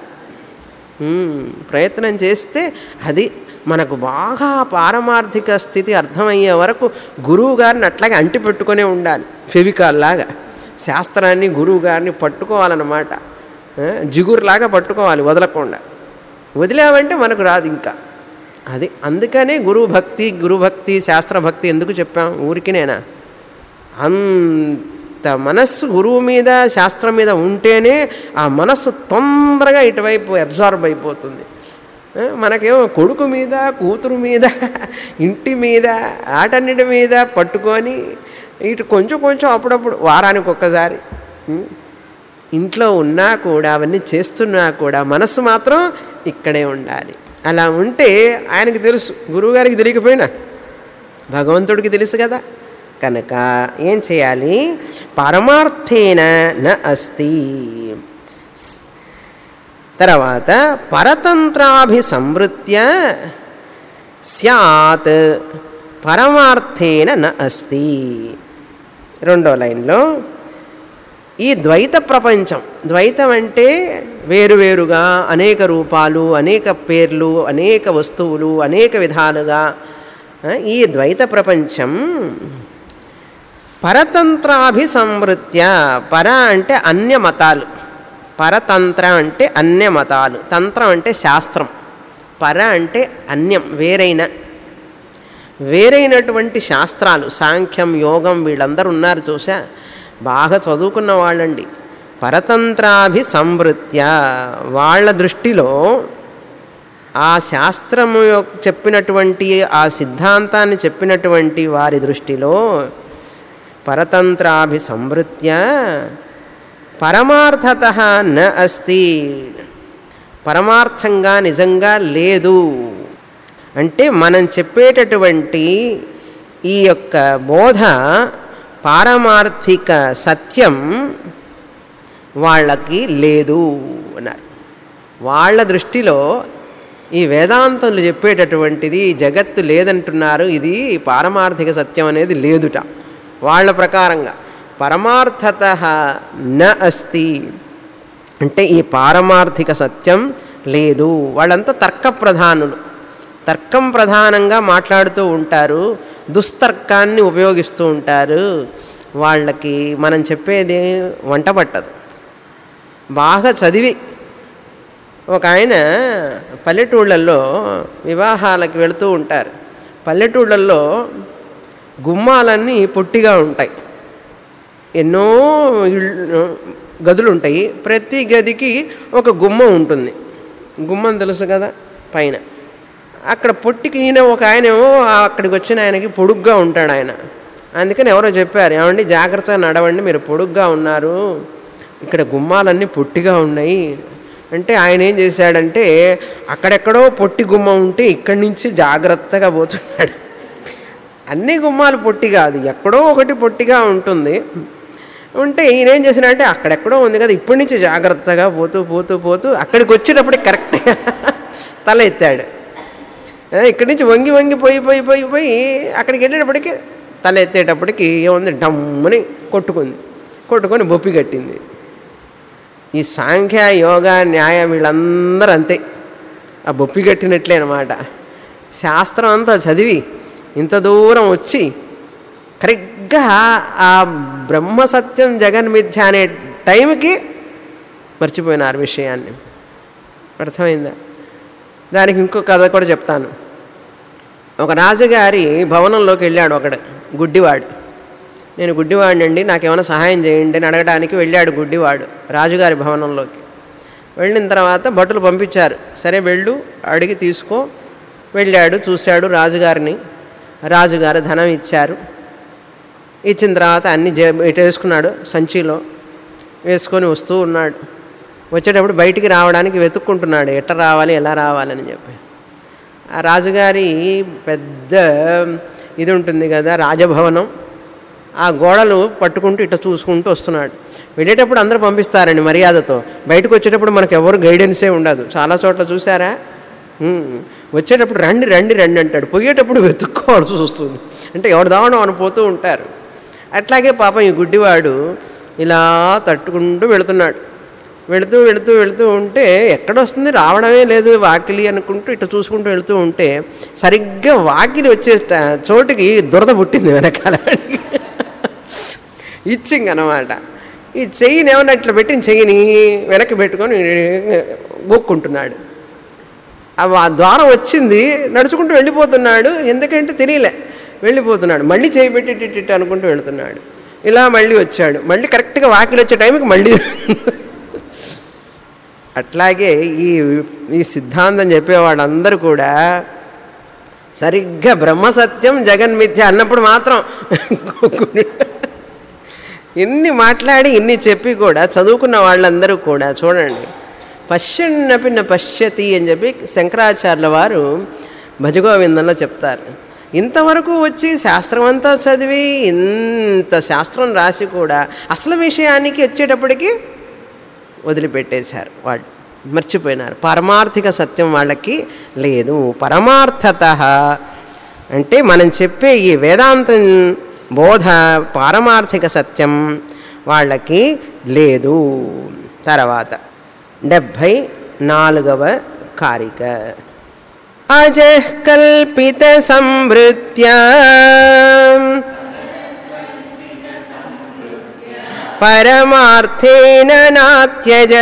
ప్రయత్నం చేస్తే అది మనకు బాగా పారమార్థిక స్థితి అర్థమయ్యే వరకు గురువు గారిని అట్లాగే అంటి పెట్టుకునే ఉండాలి ఫెవికాల్లాగా శాస్త్రాన్ని గురువు గారిని పట్టుకోవాలన్నమాట జిగురులాగా పట్టుకోవాలి వదలకుండా వదిలేవంటే మనకు రాదు ఇంకా అది అందుకనే గురువు భక్తి గురుభక్తి శాస్త్రభక్తి ఎందుకు చెప్పాం ఊరికినేనా అంత మనస్సు గురువు మీద శాస్త్రం మీద ఉంటేనే ఆ మనస్సు తొందరగా ఇటువైపు అబ్జార్బ్ అయిపోతుంది మనకేమో కొడుకు మీద కూతురు మీద ఇంటి మీద ఆటన్నిటి మీద పట్టుకొని ఇటు కొంచెం కొంచెం అప్పుడప్పుడు వారానికి ఒక్కసారి ఇంట్లో ఉన్నా కూడా అవన్నీ చేస్తున్నా కూడా మనస్సు మాత్రం ఇక్కడే ఉండాలి అలా ఉంటే ఆయనకి తెలుసు గురువుగారికి తెలియకపోయినా భగవంతుడికి తెలుసు కదా కనుక ఏం చేయాలి పరమార్థేన న అస్తి తర్వాత పరతంత్రాభిసంవృత్య స్యాత్ పరమార్థేన న అస్తి రెండో లైన్లో ఈ ద్వైత ప్రపంచం ద్వైతం అంటే వేరువేరుగా అనేక రూపాలు అనేక పేర్లు అనేక వస్తువులు అనేక విధాలుగా ఆ, ఈ ద్వైత ప్రపంచం పరతంత్రాభిసంవృత్య పర అంటే అన్య మతాలు పరతంత్ర అంటే అన్య మతాలు తంత్రం అంటే శాస్త్రం పర అంటే అన్యం వేరైన వేరైనటువంటి శాస్త్రాలు సాంఖ్యం యోగం వీళ్ళందరూ ఉన్నారు చూసా బాగా చదువుకున్న వాళ్ళండి పరతంత్రాభి సంవృత్య వాళ్ళ దృష్టిలో ఆ శాస్త్రము యొక్క చెప్పినటువంటి ఆ సిద్ధాంతాన్ని చెప్పినటువంటి వారి దృష్టిలో పరతంత్రాభి సంవృత్య పరమార్థత న అస్తి పరమార్థంగా నిజంగా లేదు అంటే మనం చెప్పేటటువంటి ఈ యొక్క బోధ పారమార్థిక సత్యం వాళ్ళకి లేదు అన్నారు వాళ్ళ దృష్టిలో ఈ వేదాంతులు చెప్పేటటువంటిది జగత్తు లేదంటున్నారు ఇది పారమార్థిక సత్యం అనేది లేదుట వాళ్ళ ప్రకారంగా పరమార్థత న అస్తి అంటే ఈ పారమార్థిక సత్యం లేదు వాళ్ళంతా తర్క ప్రధానులు తర్కం ప్రధానంగా మాట్లాడుతూ ఉంటారు దుస్తర్కాన్ని ఉపయోగిస్తూ ఉంటారు వాళ్ళకి మనం చెప్పేది వంట పట్టదు బాగా చదివి ఒక ఆయన పల్లెటూళ్ళల్లో వివాహాలకు వెళుతూ ఉంటారు పల్లెటూళ్ళల్లో గుమ్మాలన్నీ పొట్టిగా ఉంటాయి ఎన్నో ఇళ్ళు గదులు ఉంటాయి ప్రతి గదికి ఒక గుమ్మం ఉంటుంది గుమ్మం తెలుసు కదా పైన అక్కడ పొట్టికి ఈయన ఒక ఆయన ఏమో అక్కడికి వచ్చిన ఆయనకి పొడుగ్గా ఉంటాడు ఆయన అందుకని ఎవరో చెప్పారు ఏమండి జాగ్రత్తగా నడవండి మీరు పొడుగ్గా ఉన్నారు ఇక్కడ గుమ్మాలన్నీ పొట్టిగా ఉన్నాయి అంటే ఆయన ఏం చేశాడంటే అక్కడెక్కడో పొట్టి గుమ్మం ఉంటే ఇక్కడి నుంచి జాగ్రత్తగా పోతున్నాడు అన్ని గుమ్మాలు పొట్టి కాదు ఎక్కడో ఒకటి పొట్టిగా ఉంటుంది ఉంటే ఈయన ఏం చేసినాడంటే అక్కడెక్కడో ఉంది కదా ఇప్పటి నుంచి జాగ్రత్తగా పోతూ పోతూ పోతూ అక్కడికి వచ్చేటప్పటికి కరెక్ట్గా తల ఎత్తాడు ఆ, ఇక్కడి నుంచి వంగి వంగి పోయి పోయి పోయి పోయి అక్కడికి వెళ్ళేటప్పటికి తల ఎత్తేటప్పటికి ఏముంది డమ్మని కొట్టుకుంది కొట్టుకొని బొప్పి కట్టింది ఈ సాంఖ్య యోగా న్యాయ వీళ్ళందరూ అంతే ఆ బొప్పి కట్టినట్లే అనమాట శాస్త్రం అంతా చదివి ఇంత దూరం వచ్చి కరెక్ట్గా ఆ బ్రహ్మసత్యం జగన్మిథ్య అనే టైంకి మర్చిపోయినారు విషయాన్ని అర్థమైందా దానికి ఇంకో కథ కూడా చెప్తాను ఒక రాజుగారి భవనంలోకి వెళ్ళాడు ఒకడు గుడ్డివాడు నేను గుడ్డివాడినండి నాకేమైనా సహాయం చేయండి అని అడగడానికి వెళ్ళాడు గుడ్డివాడు రాజుగారి భవనంలోకి వెళ్ళిన తర్వాత భటులు పంపించారు సరే వెళ్ళు అడిగి తీసుకో వెళ్ళాడు చూశాడు రాజుగారిని రాజుగారు ధనం ఇచ్చారు ఇచ్చిన తర్వాత అన్ని జే ఇటు వేసుకున్నాడు సంచిలో వేసుకొని వస్తూ ఉన్నాడు వచ్చేటప్పుడు బయటికి రావడానికి వెతుక్కుంటున్నాడు ఎట్ట రావాలి ఎలా రావాలని చెప్పి ఆ రాజుగారి పెద్ద ఇది ఉంటుంది కదా రాజభవనం ఆ గోడలు పట్టుకుంటూ ఇట్లా చూసుకుంటూ వస్తున్నాడు వెళ్ళేటప్పుడు అందరూ పంపిస్తారండి మర్యాదతో బయటకు వచ్చేటప్పుడు మనకు ఎవరు గైడెన్సే ఉండదు చాలా చోట్ల చూసారా ఉమ్. వచ్చేటప్పుడు రండి రండి రండి అంటాడు పోయేటప్పుడు వెతుక్కోవాల్సి వస్తుంది అంటే ఎవరు దావడం అని పోతూ ఉంటారు అట్లాగే పాపం ఈ గుడ్డివాడు ఇలా తట్టుకుంటూ వెళుతున్నాడు వెళుతూ వెళుతూ వెళుతూ ఉంటే ఎక్కడొస్తుంది రావడమే లేదు వాకిలి అనుకుంటూ ఇట్లా చూసుకుంటూ వెళుతూ ఉంటే సరిగ్గా వాకిలి వచ్చే ట- చోటుకి దురద పుట్టింది వెనకాల ఇచ్చింగ్ అనమాట ఈ చెయ్యిని ఏమన్నా ఇట్లా పెట్టిన చెయ్యిని వెనక్కి పెట్టుకొని గోక్కుంటున్నాడు అవి ఆ ద్వారం వచ్చింది నడుచుకుంటూ వెళ్ళిపోతున్నాడు ఎందుకంటే తెలియలే వెళ్ళిపోతున్నాడు మళ్ళీ చేయి పెట్టి ఇటు ఇటు ఇటు అనుకుంటూ వెళుతున్నాడు ఇలా మళ్ళీ వచ్చాడు మళ్ళీ కరెక్ట్గా వాకిలి వచ్చే టైంకి మళ్ళీ అట్లాగే ఈ ఈ సిద్ధాంతం చెప్పేవాళ్ళందరూ కూడా సరిగ్గా బ్రహ్మసత్యం జగన్మిథ్య అన్నప్పుడు మాత్రం ఇన్ని మాట్లాడి ఇన్ని చెప్పి కూడా చదువుకున్న వాళ్ళందరూ కూడా చూడండి పశ్యన్నపి న పశ్యతి అని చెప్పి శంకరాచార్యుల వారు భజగోవిందంలో చెప్తారు ఇంతవరకు వచ్చి శాస్త్రం అంతా చదివి ఇంత శాస్త్రం రాసి కూడా అసలు విషయానికి వచ్చేటప్పటికి వదిలిపెట్టేశారు వాళ్ళు మర్చిపోయినారు పారమార్థిక సత్యం వాళ్ళకి లేదు పరమార్థత అంటే మనం చెప్పే ఈ వేదాంతం బోధ పారమార్థిక సత్యం వాళ్ళకి లేదు తర్వాత డెబ్భై నాలుగవ కారిక అజః కల్పిత సంవృత్యా పరమార్థేన నాత్యజ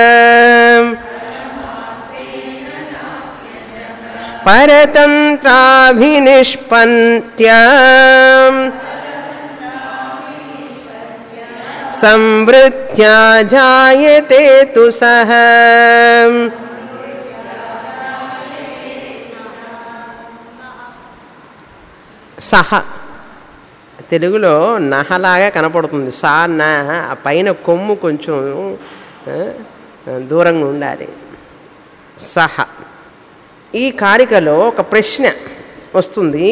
పరతంత్రాభినిష్పంత్య సంవృత్యా జాయతే తు సహ సహ తెలుగులో నహలాగా కనపడుతుంది సా నా ఆ పైన కొమ్ము కొంచెం ఆ, దూరంగా ఉండాలి సహ ఈ కారికలో ఒక ప్రశ్న వస్తుంది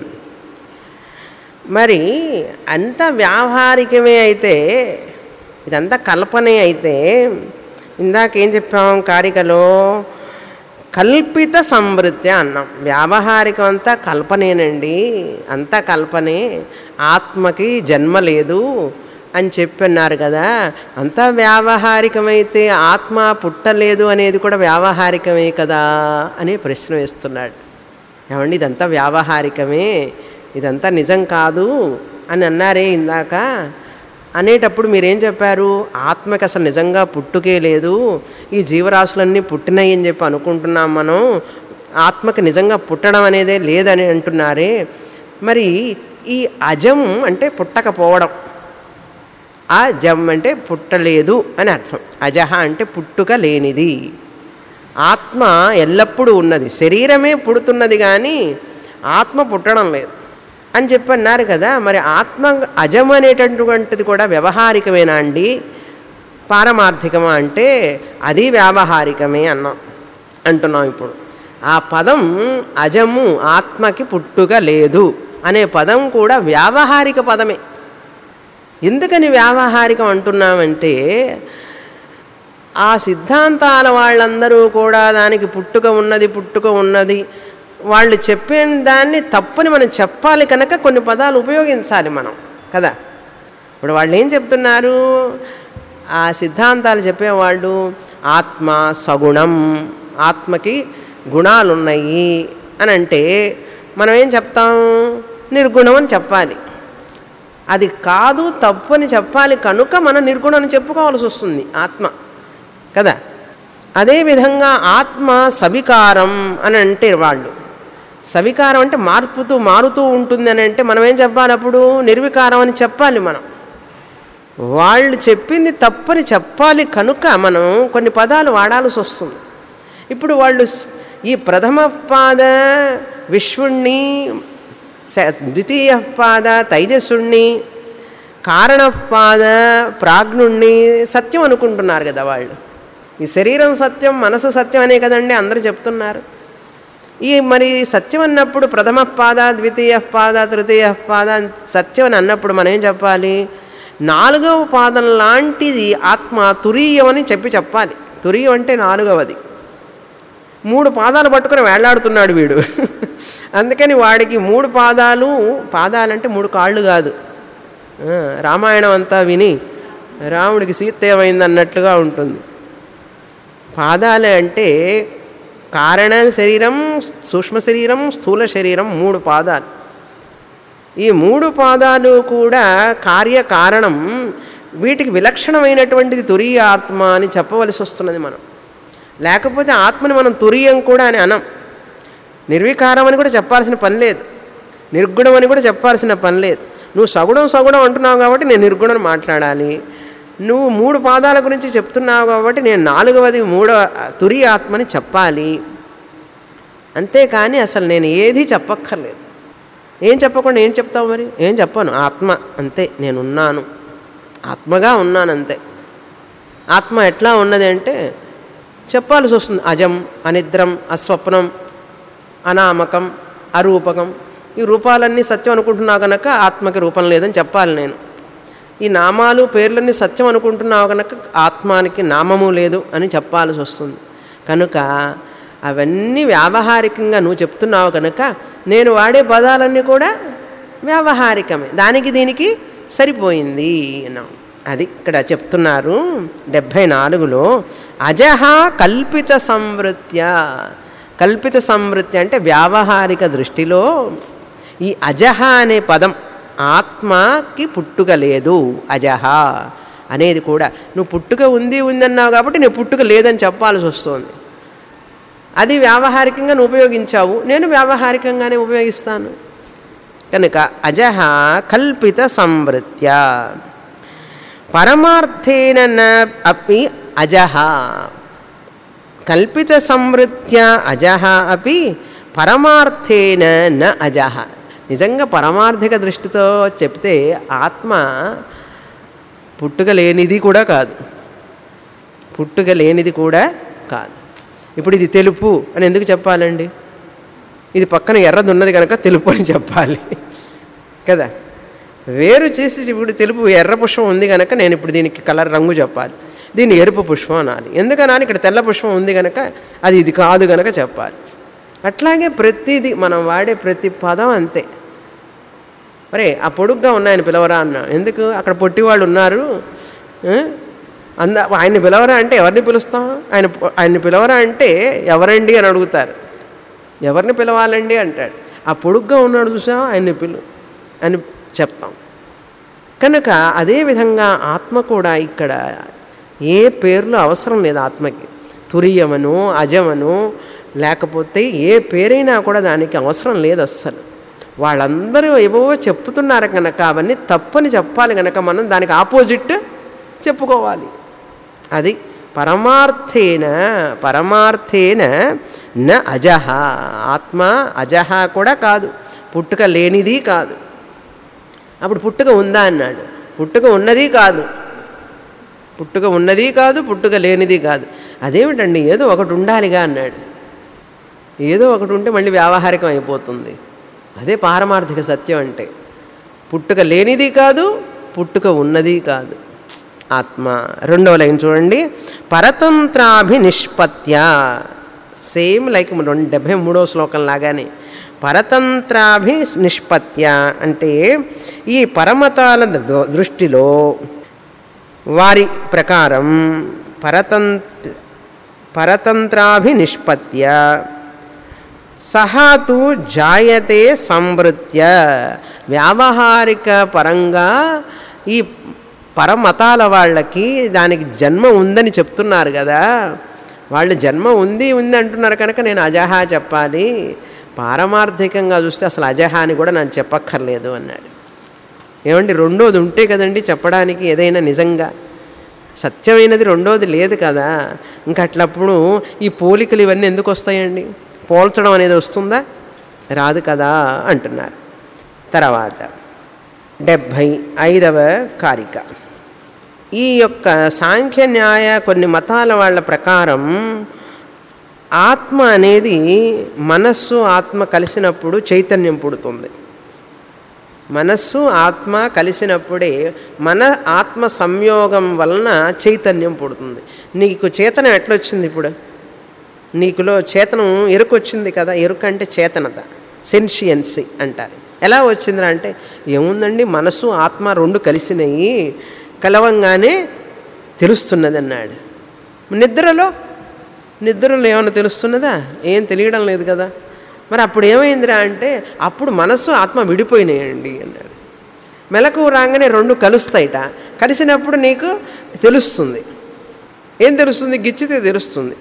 మరి అంత వ్యావహారికమే అయితే ఇదంతా కల్పనే అయితే ఇందాకేం చెప్పాం కారికలో కల్పిత సమృద్ధి అన్నాం వ్యావహారికం అంతా కల్పనేనండి అంతా కల్పనే ఆత్మకి జన్మ లేదు అని చెప్పన్నారు కదా అంతా వ్యావహారికమైతే ఆత్మ పుట్టలేదు అనేది కూడా వ్యావహారికమే కదా అని ప్రశ్న వేస్తున్నాడు ఏమండి ఇదంతా వ్యావహారికమే ఇదంతా నిజం కాదు అని అన్నారే ఇందాక అనేటప్పుడు మీరేం చెప్పారు ఆత్మకి అసలు నిజంగా పుట్టుకే లేదు ఈ జీవరాశులన్నీ పుట్టినాయి అని చెప్పి అనుకుంటున్నాం మనం ఆత్మకి నిజంగా పుట్టడం అనేదే లేదని అంటున్నారే మరి ఈ అజం అంటే పుట్టకపోవడం ఆ జం అంటే పుట్టలేదు అని అర్థం అజహ అంటే పుట్టుక లేనిది ఆత్మ ఎల్లప్పుడూ ఉన్నది శరీరమే పుడుతున్నది కానీ ఆత్మ పుట్టడం లేదు అని చెప్పి అన్నారు కదా మరి ఆత్మ అజం అనేటటువంటిది కూడా వ్యవహారికమేనా అండి పారమార్థికమా అంటే అది వ్యావహారికమే అన్నాం అంటున్నాం ఇప్పుడు ఆ పదం అజము ఆత్మకి పుట్టుక లేదు అనే పదం కూడా వ్యావహారిక పదమే ఎందుకని వ్యావహారికం అంటున్నామంటే ఆ సిద్ధాంతాల వాళ్ళందరూ కూడా దానికి పుట్టుక ఉన్నది పుట్టుక ఉన్నది వాళ్ళు చెప్పిన దాన్ని తప్పని మనం చెప్పాలి కనుక కొన్ని పదాలు ఉపయోగించాలి మనం కదా ఇప్పుడు వాళ్ళు ఏం చెప్తున్నారు ఆ సిద్ధాంతాలు చెప్పేవాళ్ళు ఆత్మ సగుణం ఆత్మకి గుణాలు ఉన్నాయి అని అంటే మనం ఏం చెప్తాం నిర్గుణం అని చెప్పాలి అది కాదు తప్పు అని చెప్పాలి కనుక మనం నిర్గుణం అని చెప్పుకోవాల్సి వస్తుంది ఆత్మ కదా అదేవిధంగా ఆత్మ సవికారం అని అంటే వాళ్ళు సవికారం అంటే మార్పుతూ మారుతూ ఉంటుంది అని అంటే మనం ఏం చెప్పాలి అప్పుడు నిర్వికారం అని చెప్పాలి మనం వాళ్ళు చెప్పింది తప్పని చెప్పాలి కనుక మనం కొన్ని పదాలు వాడాల్సి వస్తుంది ఇప్పుడు వాళ్ళు స్- ఈ ప్రథమ పాద విశ్వుణ్ణి స- ద్వితీయ పాద తైజస్సుణ్ణి కారణపాద ప్రాజ్ఞుణ్ణి సత్యం అనుకుంటున్నారు కదా వాళ్ళు ఈ శరీరం సత్యం మనసు సత్యం అనే కదండి అందరూ చెప్తున్నారు ఈ మరి సత్యం అన్నప్పుడు ప్రథమ పాద ద్వితీయ పాద తృతీయ పాద అని సత్యం అని అన్నప్పుడు మనం ఏం చెప్పాలి నాలుగవ పాదం లాంటిది ఆత్మ తురీయం అని చెప్పి చెప్పాలి తురీయం అంటే నాలుగవది మూడు పాదాలు పట్టుకొని వేళ్లాడుతున్నాడు వీడు అందుకని వాడికి మూడు పాదాలు పాదాలంటే మూడు కాళ్ళు కాదు ఆ, రామాయణం అంతా విని రాముడికి సీత ఏమైంది అన్నట్లుగా ఉంటుంది పాదాలు అంటే కారణ శరీరం సూక్ష్మ శరీరం స్థూల శరీరం మూడు పాదాలు ఈ మూడు పాదాలు కూడా కార్యకారణం వీటికి విలక్షణమైనటువంటిది తురీయ ఆత్మ అని చెప్పవలసి వస్తున్నది మనం లేకపోతే ఆత్మని మనం తురియం కూడా అని అనం నిర్వికారం అని కూడా చెప్పాల్సిన పని లేదు నిర్గుణం అని కూడా చెప్పాల్సిన పని లేదు నువ్వు సగుణం సగుణం అంటున్నావు కాబట్టి నేను నిర్గుణం మాట్లాడాలి నువ్వు మూడు పాదాల గురించి చెప్తున్నావు కాబట్టి నేను నాలుగవది మూడవ తురి ఆత్మని చెప్పాలి అంతేకాని అసలు నేను ఏది చెప్పక్కర్లేదు ఏం చెప్పకుండా ఏం చెప్తావు మరి ఏం చెప్పాను ఆత్మ అంతే నేనున్నాను ఆత్మగా ఉన్నాను అంతే ఆత్మ ఎట్లా ఉన్నది అంటే చెప్పాల్సి వస్తుంది అజం అనిద్రం అస్వప్నం అనామకం అరూపకం ఈ రూపాలన్నీ సత్యం అనుకుంటున్నావు కనుక ఆత్మకి రూపం లేదని చెప్పాలి నేను ఈ నామాలు పేర్లన్నీ సత్యం అనుకుంటున్నావు కనుక ఆత్మానికి నామము లేదు అని చెప్పాల్సి వస్తుంది కనుక అవన్నీ వ్యావహారికంగా నువ్వు చెప్తున్నావు కనుక నేను వాడే పదాలన్నీ కూడా వ్యావహారికమే దానికి దీనికి సరిపోయింది అన్నాం అది ఇక్కడ చెప్తున్నారు డెబ్భై నాలుగులో అజహ కల్పిత సంవృత్య కల్పిత సంవృత్తి అంటే వ్యావహారిక దృష్టిలో ఈ అజహ అనే పదం ఆత్మకి పుట్టుక లేదు అజహ అనేది కూడా నువ్వు పుట్టుక ఉంది ఉందన్నావు కాబట్టి నేను పుట్టుక లేదని చెప్పాల్సి వస్తుంది అది వ్యావహారికంగా నువ్వు ఉపయోగించావు నేను వ్యావహారికంగానే ఉపయోగిస్తాను కనుక అజహ కల్పిత సంవృత్య పరమార్థేన న అపి అజహ కల్పిత సంవృత్య అజహ అపి పరమార్థేన న అజహ నిజంగా పరమార్థిక దృష్టితో చెప్తే ఆత్మ పుట్టుక లేనిది కూడా కాదు పుట్టుక లేనిది కూడా కాదు ఇప్పుడు ఇది తెలుపు అని ఎందుకు చెప్పాలండి ఇది పక్కన ఎర్రది ఉన్నది కనుక తెలుపు అని చెప్పాలి కదా వేరు చేసి ఇప్పుడు తెలుపు ఎర్ర పుష్పం ఉంది కనుక నేను ఇప్పుడు దీనికి కలర్ రంగు చెప్పాలి దీన్ని ఎరుపు పుష్పం అనాలి ఎందుకనాలి ఇక్కడ తెల్ల పుష్పం ఉంది కనుక అది ఇది కాదు కనుక చెప్పాలి అట్లాగే ప్రతిదీ మనం వాడే ప్రతి పదం అంతే మరే ఆ పొడుగ్గా ఉన్నాయని పిలవరా అన్న ఎందుకు అక్కడ పొట్టివాళ్ళు ఉన్నారు ఆ? అంద ఆయన్ని పిలవరా అంటే ఎవరిని పిలుస్తాం ఆయన ఆయన్ని పిలవరా అంటే ఎవరండి అని అడుగుతారు ఎవరిని పిలవాలండి అంటాడు ఆ పొడుగ్గా ఉన్నాడు చూసా ఆయన్ని పిలు అని చెప్తాం కనుక అదేవిధంగా ఆత్మ కూడా ఇక్కడ ఏ పేర్లు అవసరం లేదు ఆత్మకి తురియమను అజమను లేకపోతే ఏ పేరైనా కూడా దానికి అవసరం లేదు అస్సలు వాళ్ళందరూ ఏవో చెప్తున్నారు కనుక అవన్నీ తప్పని చెప్పాలి కనుక మనం దానికి ఆపోజిట్ చెప్పుకోవాలి అది పరమార్థేన పరమార్థేన న అజహ ఆత్మ అజహ కూడా కాదు పుట్టుక లేనిది కాదు అప్పుడు పుట్టుక ఉందా అన్నాడు పుట్టుక ఉన్నది కాదు పుట్టుక ఉన్నది కాదు పుట్టుక లేనిది కాదు అదేమిటండి ఏదో ఒకటి ఉండాలిగా అన్నాడు ఏదో ఒకటి ఉంటే మళ్ళీ వ్యావహారికం అయిపోతుంది అదే పారమార్థిక సత్యం అంటే పుట్టుక లేనిది కాదు పుట్టుక ఉన్నది కాదు ఆత్మ రెండవ లైన్ చూడండి పరతంత్రాభినిష్పత్య సేమ్ లైక్ రెండు డెబ్భై మూడవ శ్లోకం లాగానే పరతంత్రాభి నిష్పత్య అంటే ఈ పరమతాల దృ- దృష్టిలో వారి ప్రకారం పరతంత్ర పరతంత్రాభినిష్పత్య సహా తు జాయతే సంవృత్య వ్యావహారిక పరంగా ఈ పరమతాల వాళ్ళకి దానికి జన్మ ఉందని చెప్తున్నారు కదా వాళ్ళు జన్మ ఉంది ఉంది అంటున్నారు కనుక నేను అజహా చెప్పాలి పారమార్థికంగా చూస్తే అసలు అజహా అని కూడా నాకు చెప్పక్కర్లేదు అన్నాడు ఏమండి రెండోది ఉంటే కదండి చెప్పడానికి ఏదైనా నిజంగా సత్యమైనది రెండోది లేదు కదా ఇంకా అట్లప్పుడు ఈ పోలికలు ఇవన్నీ ఎందుకు వస్తాయండి పోల్చడం అనేది వస్తుందా రాదు కదా అంటున్నారు తర్వాత డెబ్భై ఐదవ కారిక ఈ యొక్క సాంఖ్య న్యాయ కొన్ని మతాల వాళ్ళ ప్రకారం ఆత్మ అనేది మనస్సు ఆత్మ కలిసినప్పుడు చైతన్యం పుడుతుంది మనస్సు ఆత్మ కలిసినప్పుడే మన ఆత్మ సంయోగం వలన చైతన్యం పుడుతుంది నీకు చేతనం ఎట్లొచ్చింది ఇప్పుడు నీకులో చేతనం ఎరుకు వచ్చింది కదా ఎరుక అంటే చేతనత సెన్షియన్సీ అంటారు ఎలా వచ్చిందిరా అంటే ఏముందండి మనసు ఆత్మ రెండు కలిసినాయి కలవంగానే తెలుస్తున్నది అన్నాడు నిద్రలో నిద్రలో ఏమైనా తెలుస్తున్నదా ఏం తెలియడం లేదు కదా మరి అప్పుడు ఏమైందిరా అంటే అప్పుడు మనస్సు ఆత్మ విడిపోయినాయండి అన్నాడు మెలకు రాగానే రెండు కలుస్తాయిట కలిసినప్పుడు నీకు తెలుస్తుంది ఏం తెలుస్తుంది గిచ్చితే తెలుస్తుంది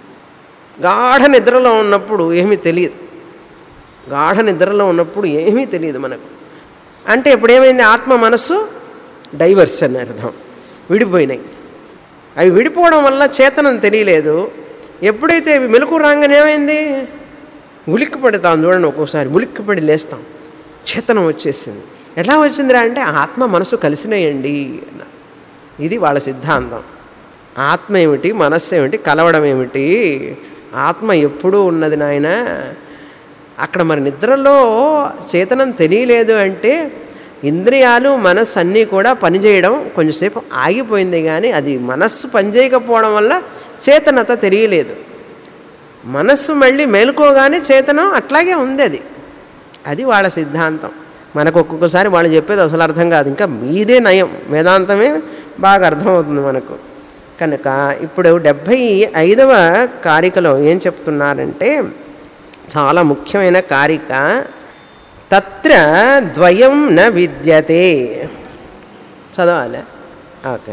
గాఢ నిద్రలో ఉన్నప్పుడు ఏమీ తెలియదు గాఢ నిద్రలో ఉన్నప్పుడు ఏమీ తెలియదు మనకు అంటే ఇప్పుడు ఏమైంది ఆత్మ మనస్సు డైవర్స్ అని అర్థం విడిపోయినాయి అవి విడిపోవడం వల్ల చేతనం తెలియలేదు ఎప్పుడైతే అవి మెలకు రాగానే ఏమైంది ఉలిక్కి పడతాం చూడండి ఒక్కోసారి ఉలిక్కిపడి లేస్తాం చేతనం వచ్చేసింది ఎట్లా వచ్చిందిరా అంటే ఆత్మ మనసు కలిసినాయండి అన్నారు ఇది వాళ్ళ సిద్ధాంతం ఆత్మ ఏమిటి మనస్సు ఏమిటి కలవడం ఏమిటి ఆత్మ ఎప్పుడూ ఉన్నది నాయన అక్కడ మరి నిద్రలో చేతనం తెలియలేదు అంటే ఇంద్రియాలు మనస్సు అన్నీ కూడా పనిచేయడం కొంచెంసేపు ఆగిపోయింది కానీ అది మనస్సు పనిచేయకపోవడం వల్ల చేతనత తెలియలేదు మనస్సు మళ్ళీ మేలుకోగానే చేతనం అట్లాగే ఉంది అది అది వాళ్ళ సిద్ధాంతం మనకు ఒక్కొక్కసారి వాళ్ళు చెప్పేది అసలు అర్థం కాదు ఇంకా మీదే నయం వేదాంతమే బాగా అర్థమవుతుంది మనకు కనుక ఇప్పుడు డెబ్భై ఐదవ కారికలో ఏం చెప్తున్నారంటే చాలా ముఖ్యమైన కారిక తత్ర ద్వయం న విద్యతే చదవాలి ఓకే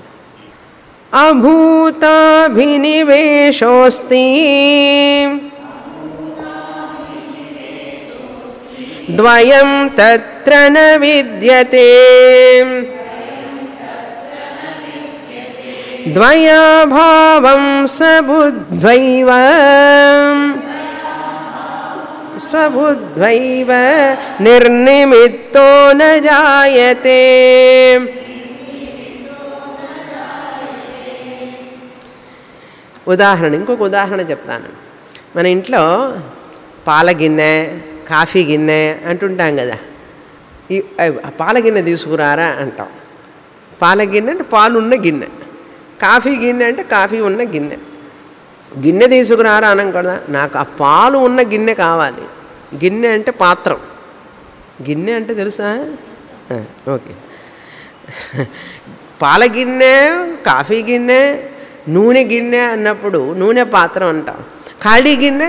అభూతాభినివేశోస్తి ద్వయం తత్ర న విద్యతే ద్వయాభావం సబుద్ధ్వైవ సబుద్ధ్వైవ నిర్నిమిత్తో న జాయతే ఉదాహరణ ఇంకొక ఉదాహరణ చెప్తాను మన ఇంట్లో పాల గిన్నె కాఫీ గిన్నె అంటుంటాం కదా ఈ ఆ పాల గిన్నె తీసుకురారా అంటాం పాల గిన్నె అంటే పాలు ఉన్న గిన్నె కాఫీ గిన్నె అంటే కాఫీ ఉన్న గిన్నె గిన్నె తీసుకురారా అనం కదా నాకు ఆ పాలు ఉన్న గిన్నె కావాలి గిన్నె అంటే పాత్రం గిన్నె అంటే తెలుసా ఆ, ఓకే పాల గిన్నె కాఫీ గిన్నె నూనె గిన్నె అన్నప్పుడు నూనె పాత్రం అంటాం ఖాళీ గిన్నె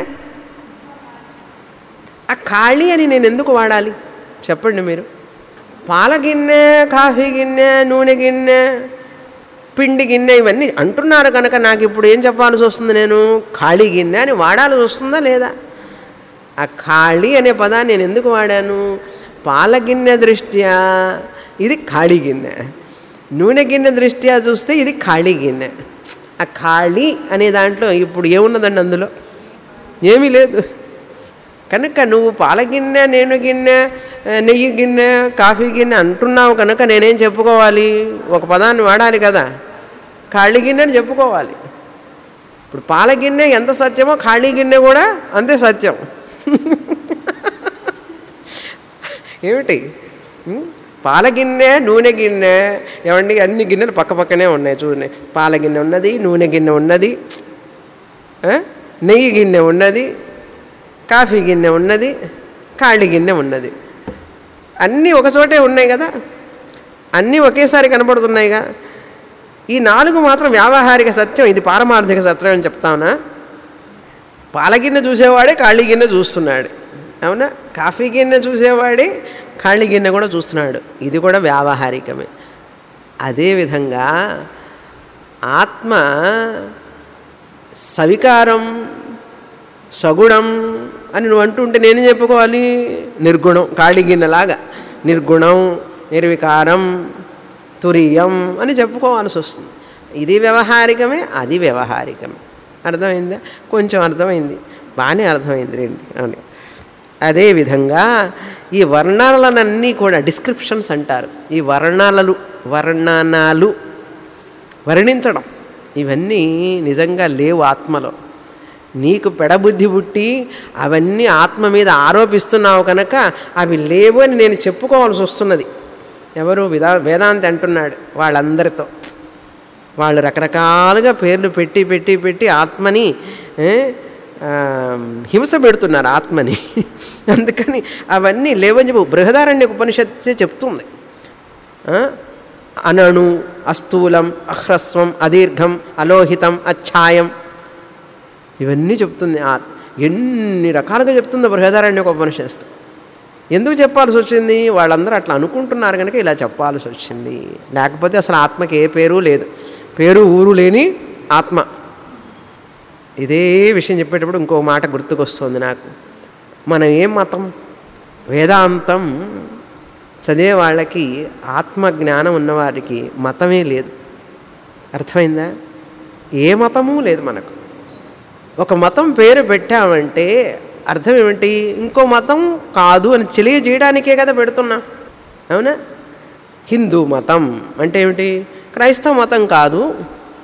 ఆ ఖాళీ అని నేను ఎందుకు వాడాలి చెప్పండి మీరు పాల గిన్నె కాఫీ గిన్నె నూనె గిన్నె పిండి గిన్నె ఇవన్నీ అంటున్నారు కనుక నాకు ఇప్పుడు ఏం చెప్పాల్సి వస్తుంది నేను ఖాళీ గిన్నె అని వాడాల్సి వస్తుందా లేదా ఆ ఖాళీ అనే పదాన్ని నేను ఎందుకు వాడాను పాల గిన్నె దృష్ట్యా ఇది ఖాళీ గిన్నె నూనె గిన్నె దృష్ట్యా చూస్తే ఇది ఖాళీ గిన్నె ఆ ఖాళీ అనే దాంట్లో ఇప్పుడు ఏమున్నదండి అందులో ఏమీ లేదు కనుక నువ్వు పాల గిన్నె నేను గిన్నె ఆ, నెయ్యి గిన్నె కాఫీ గిన్నె అంటున్నావు కనుక నేనేం చెప్పుకోవాలి ఒక పదాన్ని వాడాలి కదా ఖాళీ గిన్నె అని చెప్పుకోవాలి ఇప్పుడు పాల గిన్నె ఎంత సత్యమో ఖాళీ గిన్నె కూడా అంతే సత్యం ఏమిటి ఉం? పాల గిన్నె నూనె గిన్నె ఏమండి అన్ని గిన్నెలు పక్క పక్కనే ఉన్నాయి చూడండి పాల గిన్నె ఉన్నది నూనె గిన్నె ఉన్నది ఆ? నెయ్యి గిన్నె ఉన్నది కాఫీ గిన్నె ఉన్నది ఖాళీ గిన్నె ఉన్నది అన్నీ ఒకచోటే ఉన్నాయి కదా అన్నీ ఒకేసారి కనబడుతున్నాయిగా ఈ నాలుగు మాత్రం వ్యావహారిక సత్యం ఇది పారమార్థిక సత్యం అని చెప్తానా పాల గిన్నె చూసేవాడే ఖాళీ గిన్నె చూస్తున్నాడు అవునా కాఫీ గిన్నె చూసేవాడే ఖాళీ గిన్నె కూడా చూస్తున్నాడు ఇది కూడా వ్యావహారికమే అదేవిధంగా ఆత్మ సవికారం సగుణం అని నువ్వు అంటుంటే నేను చెప్పుకోవాలి నిర్గుణం ఖాళీ గిన్నెలాగా నిర్గుణం నిర్వికారం తురీయం అని చెప్పుకోవాల్సి వస్తుంది ఇది వ్యవహారికమే అది వ్యవహారికమే అర్థమైందా కొంచెం అర్థమైంది బాగానే అర్థమైంది రండి అని అదేవిధంగా ఈ వర్ణాలన్నీ కూడా డిస్క్రిప్షన్స్ అంటారు ఈ వర్ణాలలు వర్ణనాలు వర్ణించడం ఇవన్నీ నిజంగా లేవు ఆత్మలో నీకు పెడబుద్ధి పుట్టి అవన్నీ ఆత్మ మీద ఆరోపిస్తున్నావు కనుక అవి లేవు అని నేను చెప్పుకోవాల్సి వస్తున్నది ఎవరు విదా వేదాంతి అంటున్నాడు వాళ్ళందరితో వాళ్ళు రకరకాలుగా పేర్లు పెట్టి పెట్టి పెట్టి ఆత్మని ఏ, ఆ, హింస పెడుతున్నారు ఆత్మని అందుకని అవన్నీ లేవని చెప్పు బృహదారణ్య ఉపనిషత్తే చెప్తుంది ఆ? అనణు అస్థూలం అహ్రస్వం అదీర్ఘం అలోహితం అఛాయం ఇవన్నీ చెప్తుంది ఆ ఎన్ని రకాలుగా చెప్తుందో బృహదారణ్య ఉపనిషత్తు ఎందుకు చెప్పాల్సి వచ్చింది వాళ్ళందరూ అట్లా అనుకుంటున్నారు కనుక ఇలా చెప్పాల్సి వచ్చింది లేకపోతే అసలు ఆత్మకి ఏ పేరు లేదు పేరు ఊరు లేని ఆత్మ ఇదే విషయం చెప్పేటప్పుడు ఇంకో మాట గుర్తుకొస్తుంది నాకు మనం ఏం మతం వేదాంతం చదివే వాళ్ళకి ఆత్మజ్ఞానం ఉన్నవారికి మతమే లేదు అర్థమైందా ఏ మతము లేదు మనకు ఒక మతం పేరు పెట్టామంటే అర్థం ఏమిటి ఇంకో మతం కాదు అని తెలియజేయడానికే కదా పెడుతున్నా అవునా హిందూ మతం అంటే ఏమిటి క్రైస్తవ మతం కాదు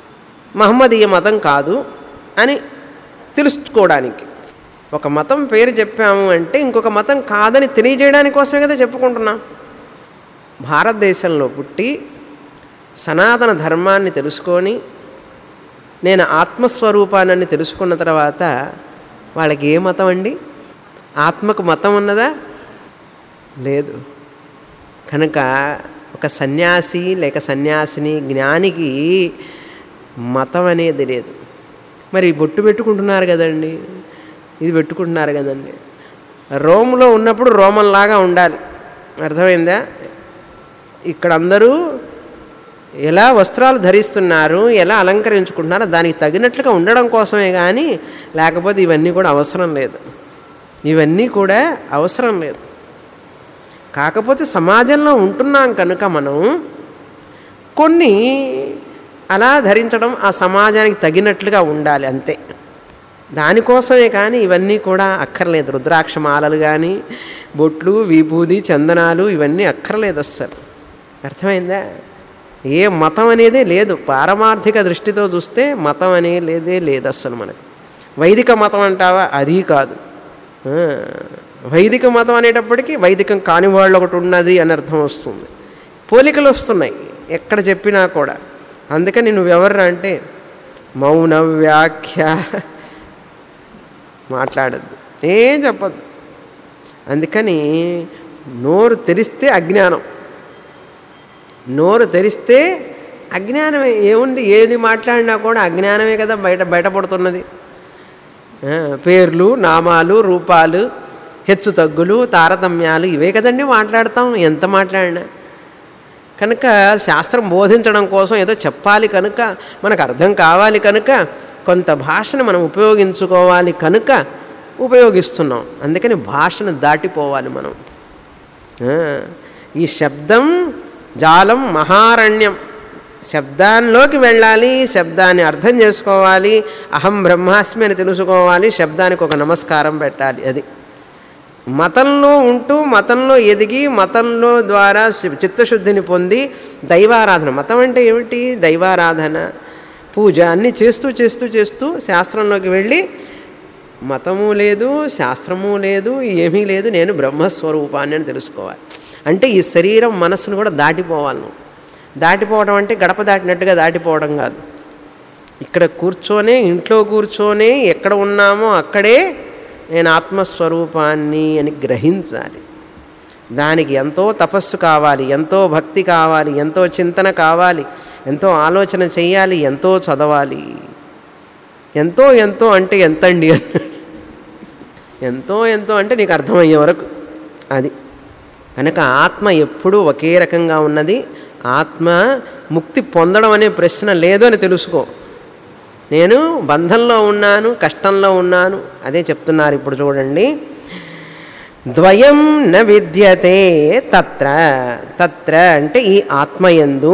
మహమ్మదీయ మతం కాదు అని తెలుసుకోవడానికి ఒక మతం పేరు చెప్పాము అంటే ఇంకొక మతం కాదని తెలియజేయడానికి కోసమే కదా చెప్పుకుంటున్నాం భారతదేశంలో పుట్టి సనాతన ధర్మాన్ని తెలుసుకొని నేను ఆత్మస్వరూపాన్ని తెలుసుకున్న తర్వాత వాళ్ళకి ఏ మతం అండి ఆత్మకు మతం ఉన్నదా లేదు కనుక ఒక సన్యాసి లేక సన్యాసిని జ్ఞానికి మతం అనేది లేదు మరి బొట్టు పెట్టుకుంటున్నారు కదండి ఇది పెట్టుకుంటున్నారు కదండి రోమ్లో ఉన్నప్పుడు రోమన్లాగా ఉండాలి అర్థమైందా ఇక్కడ అందరూ ఎలా వస్త్రాలు ధరిస్తున్నారు ఎలా అలంకరించుకుంటున్నారో దానికి తగినట్లుగా ఉండడం కోసమే కానీ లేకపోతే ఇవన్నీ కూడా అవసరం లేదు ఇవన్నీ కూడా అవసరం లేదు కాకపోతే సమాజంలో ఉంటున్నాం కనుక మనం కొన్ని అలా ధరించడం ఆ సమాజానికి తగినట్లుగా ఉండాలి అంతే దానికోసమే కానీ ఇవన్నీ కూడా అక్కర్లేదు రుద్రాక్ష మాలలు కానీ బొట్లు విభూది చందనాలు ఇవన్నీ అక్కర్లేదు అస్సలు అర్థమైందా ఏ మతం అనేదే లేదు పారమార్థిక దృష్టితో చూస్తే మతం అనేదే లేదు అస్సలు మనకి వైదిక మతం అంటావా అది కాదు ఆ, వైదిక మతం అనేటప్పటికీ వైదికం కాని వాళ్ళు ఒకటి ఉన్నది అని అర్థం వస్తుంది పోలికలు వస్తున్నాయి ఎక్కడ చెప్పినా కూడా అందుకని నువ్వెవర్రా అంటే మౌన వ్యాఖ్య మాట్లాడద్దు ఏం చెప్పద్దు అందుకని నోరు తెరిస్తే అజ్ఞానం నోరు తెరిస్తే అజ్ఞానమే ఏముంది ఏది మాట్లాడినా కూడా అజ్ఞానమే కదా బయట బయటపడుతున్నది ఆ, పేర్లు నామాలు రూపాలు హెచ్చు తగ్గులు తారతమ్యాలు ఇవే కదండి మాట్లాడతాం ఎంత మాట్లాడినా కనుక శాస్త్రం బోధించడం కోసం ఏదో చెప్పాలి కనుక మనకు అర్థం కావాలి కనుక కొంత భాషను మనం ఉపయోగించుకోవాలి కనుక ఉపయోగిస్తున్నాం అందుకని భాషను దాటిపోవాలి మనం ఆ, ఈ శబ్దం జాలం మహారణ్యం శబ్దాల్లోకి వెళ్ళాలి శబ్దాన్ని అర్థం చేసుకోవాలి అహం బ్రహ్మాస్మి అని తెలుసుకోవాలి శబ్దానికి ఒక నమస్కారం పెట్టాలి అది మతంలో ఉంటూ మతంలో ఎదిగి మతంలో ద్వారా చి- చిత్తశుద్ధిని పొంది దైవారాధన మతం అంటే ఏమిటి దైవారాధన పూజ అన్నీ చేస్తూ చేస్తూ చేస్తూ శాస్త్రంలోకి వెళ్ళి మతము లేదు శాస్త్రము లేదు ఏమీ లేదు నేను బ్రహ్మస్వరూపాన్ని అని తెలుసుకోవాలి అంటే ఈ శరీరం మనస్సును కూడా దాటిపోవాలి నువ్వు దాటిపోవడం అంటే గడప దాటినట్టుగా దాటిపోవడం కాదు ఇక్కడ కూర్చొనే ఇంట్లో కూర్చొనే ఎక్కడ ఉన్నామో అక్కడే నేను ఆత్మస్వరూపాన్ని అని గ్రహించాలి దానికి ఎంతో తపస్సు కావాలి ఎంతో భక్తి కావాలి ఎంతో చింతన కావాలి ఎంతో ఆలోచన చేయాలి ఎంతో చదవాలి ఎంతో ఎంతో అంటే ఎంతండి అన్నాడు ఎంతో ఎంతో అంటే నీకు అర్థమయ్యే వరకు అది కనుక ఆత్మ ఎప్పుడూ ఒకే రకంగా ఉన్నది ఆత్మ ముక్తి పొందడం అనే ప్రశ్న లేదు అని తెలుసుకో నేను బంధంలో ఉన్నాను కష్టంలో ఉన్నాను అదే చెప్తున్నారు ఇప్పుడు చూడండి ద్వయం న విద్యతే తత్ర తత్ర అంటే ఈ ఆత్మయందు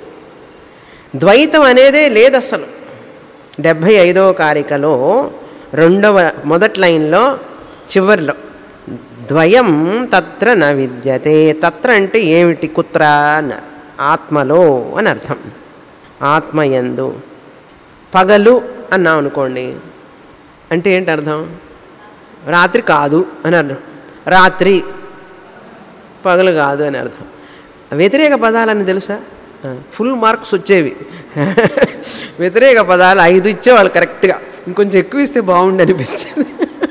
ద్వైతం అనేదే లేదు అసలు డెబ్భై ఐదవ కారికలో రెండవ మొదటి లైన్లో చివరిలో ద్వయం తత్ర న విద్యతే తత్ర అంటే ఏమిటి కుత్ర అన్నారు ఆత్మలో అని అర్థం ఆత్మయందు పగలు అన్నాం అనుకోండి అంటే ఏంటి అర్థం రాత్రి కాదు అని అర్థం రాత్రి పగలు కాదు అని అర్థం వ్యతిరేక పదాలని తెలుసా ఫుల్ మార్క్స్ వచ్చేవి వ్యతిరేక పదాలు ఐదు ఇచ్చేవాళ్ళు కరెక్ట్గా ఇంకొంచెం ఎక్కువ ఇస్తే బాగుండు అనిపించింది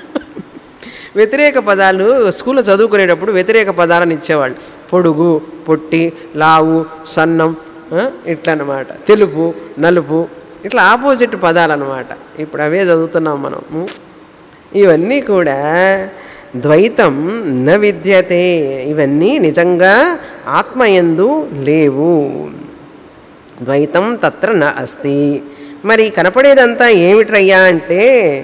వ్యతిరేక పదాలు స్కూల్లో చదువుకునేటప్పుడు వ్యతిరేక పదాలను ఇచ్చేవాళ్ళు పొడుగు పొట్టి లావు సన్నం ఆ, ఇట్లా అన్నమాట తెలుపు నలుపు ఇట్లా ఆపోజిట్ పదాలు అన్నమాట ఇప్పుడు అవే చదువుతున్నాం మనం ఉం. ఇవన్నీ కూడా ద్వైతం న విద్యతే ఇవన్నీ నిజంగా ఆత్మయందు లేవు ద్వైతం తత్ర న అస్తి మరి కనపడేదంతా ఏమిట్రయ్యా అంటే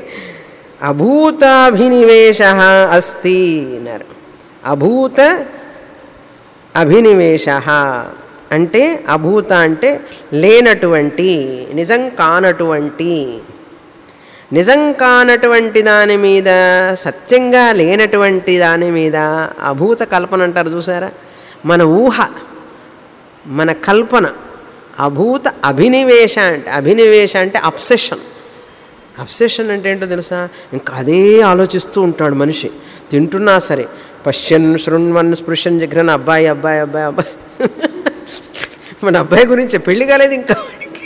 అభూతాభినివేశ అస్తి అన్నారు అభూత అభినివేశ అంటే అభూత అంటే లేనటువంటి నిజం కానటువంటి నిజం కానటువంటి దాని మీద సత్యంగా లేనటువంటి దాని మీద అభూత కల్పన అంటారు చూసారా మన ఊహ మన కల్పన అభూత అభినివేశ అంటే అభినివేశ అంటే అప్సెషన్ అబ్సెషన్ అంటే ఏంటో తెలుసా ఇంకా అదే ఆలోచిస్తూ ఉంటాడు మనిషి తింటున్నా సరే పశ్యన్ శృణ్వన్ స్పృశన్ జగ్రన్ అబ్బాయి అబ్బాయి అబ్బాయి అబ్బాయి మన అబ్బాయి గురించి పెళ్లి కాలేదు ఇంకా వాడికి.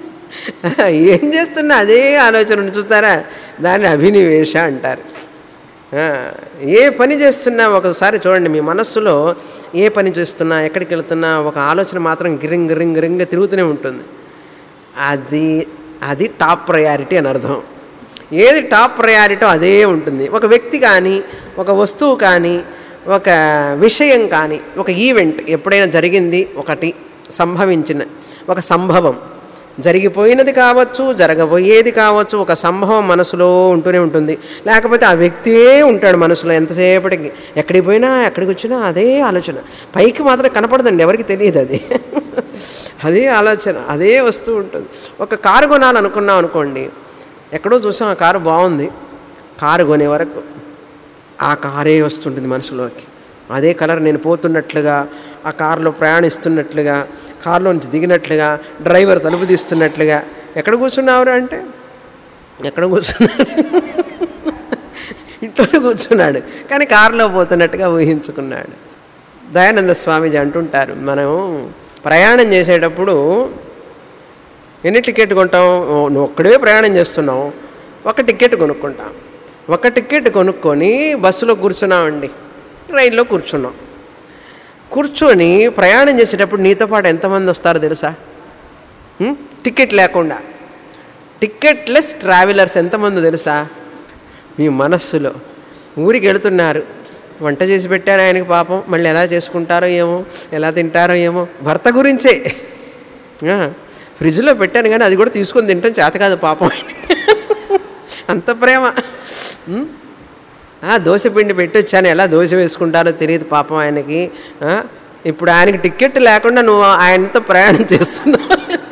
ఏం చేస్తున్నా అదే ఆలోచన చూస్తారా దాన్ని అభినివేశ అంటారు ఆ, ఏ పని చేస్తున్నా ఒకసారి చూడండి మీ మనస్సులో ఏ పని చేస్తున్నా ఎక్కడికి వెళ్తున్నా ఒక ఆలోచన మాత్రం గిరింగ్ గిరింగ్ గిరింగ్ తిరుగుతూనే ఉంటుంది అది అది టాప్ ప్రయారిటీ అని అర్థం ఏది టాప్ ప్రయారిటో అదే ఉంటుంది ఒక వ్యక్తి కానీ ఒక వస్తువు కానీ ఒక విషయం కానీ ఒక ఈవెంట్ ఎప్పుడైనా జరిగింది ఒకటి సంభవించిన ఒక సంభవం జరిగిపోయినది కావచ్చు జరగబోయేది కావచ్చు ఒక సంభవం మనసులో ఉంటూనే ఉంటుంది లేకపోతే ఆ వ్యక్తియే ఉంటాడు మనసులో ఎంతసేపటికి ఎక్కడికి పోయినా ఎక్కడికి వచ్చినా అదే ఆలోచన పైకి మాత్రం కనపడదండి ఎవరికి తెలియదు అది అదే ఆలోచన అదే వస్తువు ఉంటుంది ఒక కారు కొనాలనుకున్నాం అనుకోండి ఎక్కడో చూసాం ఆ కారు బాగుంది కారు కొనే వరకు ఆ కారే వస్తుంటుంది మనసులోకి అదే కలర్ నేను పోతున్నట్లుగా ఆ కారులో ప్రయాణిస్తున్నట్లుగా కారులో నుంచి దిగినట్లుగా డ్రైవర్ తలుపు తీస్తున్నట్లుగా ఎక్కడ కూర్చున్నావురా అంటే ఎక్కడ కూర్చున్నాడు ఇంట్లోనే కూర్చున్నాడు కానీ కారులో పోతున్నట్టుగా ఊహించుకున్నాడు దయానంద స్వామీజీ అంటుంటారు మనం ప్రయాణం చేసేటప్పుడు ఎన్ని టికెట్ కొంటాం ఓ, నువ్వు ఒక్కడే ప్రయాణం చేస్తున్నావు ఒక టికెట్ కొనుక్కుంటాం ఒక టికెట్ కొనుక్కొని బస్సులో కూర్చున్నామండి రైల్లో కూర్చున్నాం కూర్చొని ప్రయాణం చేసేటప్పుడు నీతో పాటు ఎంతమంది వస్తారో తెలుసా ఉం? టికెట్ లేకుండా టికెట్లెస్ ట్రావెలర్స్ ఎంతమంది తెలుసా మీ మనస్సులో ఊరికి వెళుతున్నారు వంట చేసి పెట్టారు ఆయనకి పాపం మళ్ళీ ఎలా చేసుకుంటారో ఏమో ఎలా తింటారో ఏమో భర్త గురించే ఆ, ఫ్రిడ్జ్లో పెట్టాను కానీ అది కూడా తీసుకొని తింటాం చేత కాదు పాపం ఆయనకి. అంత ప్రేమ ఉం? ఆ, దోశ పిండి పెట్టి వచ్చాను ఎలా దోశ వేసుకుంటారో తెలియదు పాపం ఆయనకి ఆ, ఇప్పుడు ఆయనకి టికెట్ లేకుండా నువ్వు ఆయనతో ప్రయాణం చేస్తున్నావు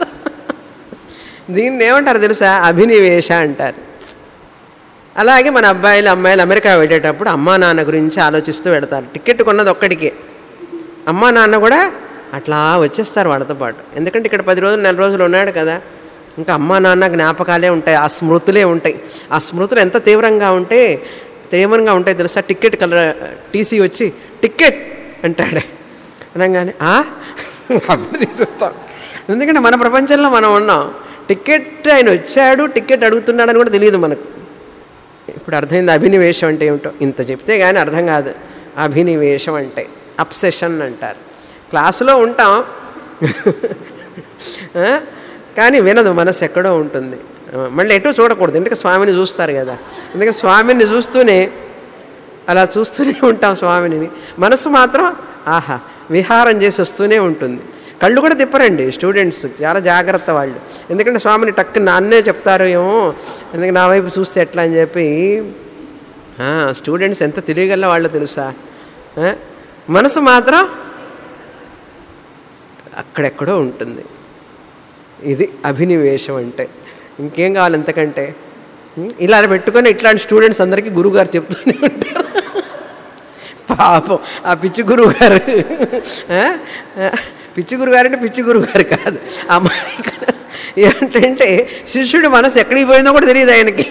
దీన్ని ఏమంటారు తెలుసా అభినివేశ అంటారు అలాగే మన అబ్బాయిలు అమ్మాయిలు అమెరికా వెళ్ళేటప్పుడు అమ్మా నాన్న గురించి ఆలోచిస్తూ వెడతారు టికెట్ కొన్నది ఒక్కడికే అమ్మా నాన్న కూడా అట్లా వచ్చేస్తారు వాళ్ళతో పాటు ఎందుకంటే ఇక్కడ పది రోజులు నెల రోజులు ఉన్నాడు కదా ఇంకా అమ్మా నాన్న జ్ఞాపకాలే ఉంటాయి ఆ స్మృతులే ఉంటాయి ఆ స్మృతులు ఎంత తీవ్రంగా ఉంటే తీవ్రంగా ఉంటాయి తెలుసా టికెట్ కలర్ టీసీ వచ్చి టికెట్ అంటాడు అనగానే "ఆ?" అప్పుడు తీసేస్తాం ఎందుకంటే మన ప్రపంచంలో మనం ఉన్నాం టికెట్ ఆయన వచ్చాడు టికెట్ అడుగుతున్నాడని కూడా తెలియదు మనకు ఇప్పుడు అర్థమైంది అభినివేశం అంటే ఏమిటో ఇంత చెప్తే కానీ అర్థం కాదు అభినివేశం అంటే అప్సెషన్ అంటారు క్లాసులో ఉంటాం ఆ? కానీ వినదు మనసు ఎక్కడో ఉంటుంది ఆ, మళ్ళీ ఎటో చూడకూడదు ఎందుకంటే స్వామిని చూస్తారు కదా ఎందుకంటే స్వామిని చూస్తూనే అలా చూస్తూనే ఉంటాం స్వామిని మనసు మాత్రం ఆహా విహారం చేసి వస్తూనే ఉంటుంది కళ్ళు కూడా తిప్పరండి స్టూడెంట్స్ చాలా జాగ్రత్త వాళ్ళు ఎందుకంటే స్వామిని టక్కు నాన్నే చెప్తారు ఏమో ఎందుకంటే నా వైపు చూస్తే ఎట్లా అని చెప్పి ఆ, స్టూడెంట్స్ ఎంత తెలియగల వాళ్ళు తెలుసా ఆ? మనసు మాత్రం అక్కడెక్కడో ఉంటుంది ఇది అభినివేశం అంటే ఇంకేం కావాలి ఎంతకంటే ఉం? ఇలా పెట్టుకొని ఇట్లాంటి స్టూడెంట్స్ అందరికీ గురువుగారు చెప్తూనే ఉంటారు పాపం ఆ పిచ్చి గురువు గారు ఆ? ఆ, పిచ్చి గురుగారు అంటే పిచ్చి గురువు గారు కాదు అమ్మాయి ఏంటంటే శిష్యుడి మనసు ఎక్కడికి పోయిందో కూడా తెలియదు ఆయనకి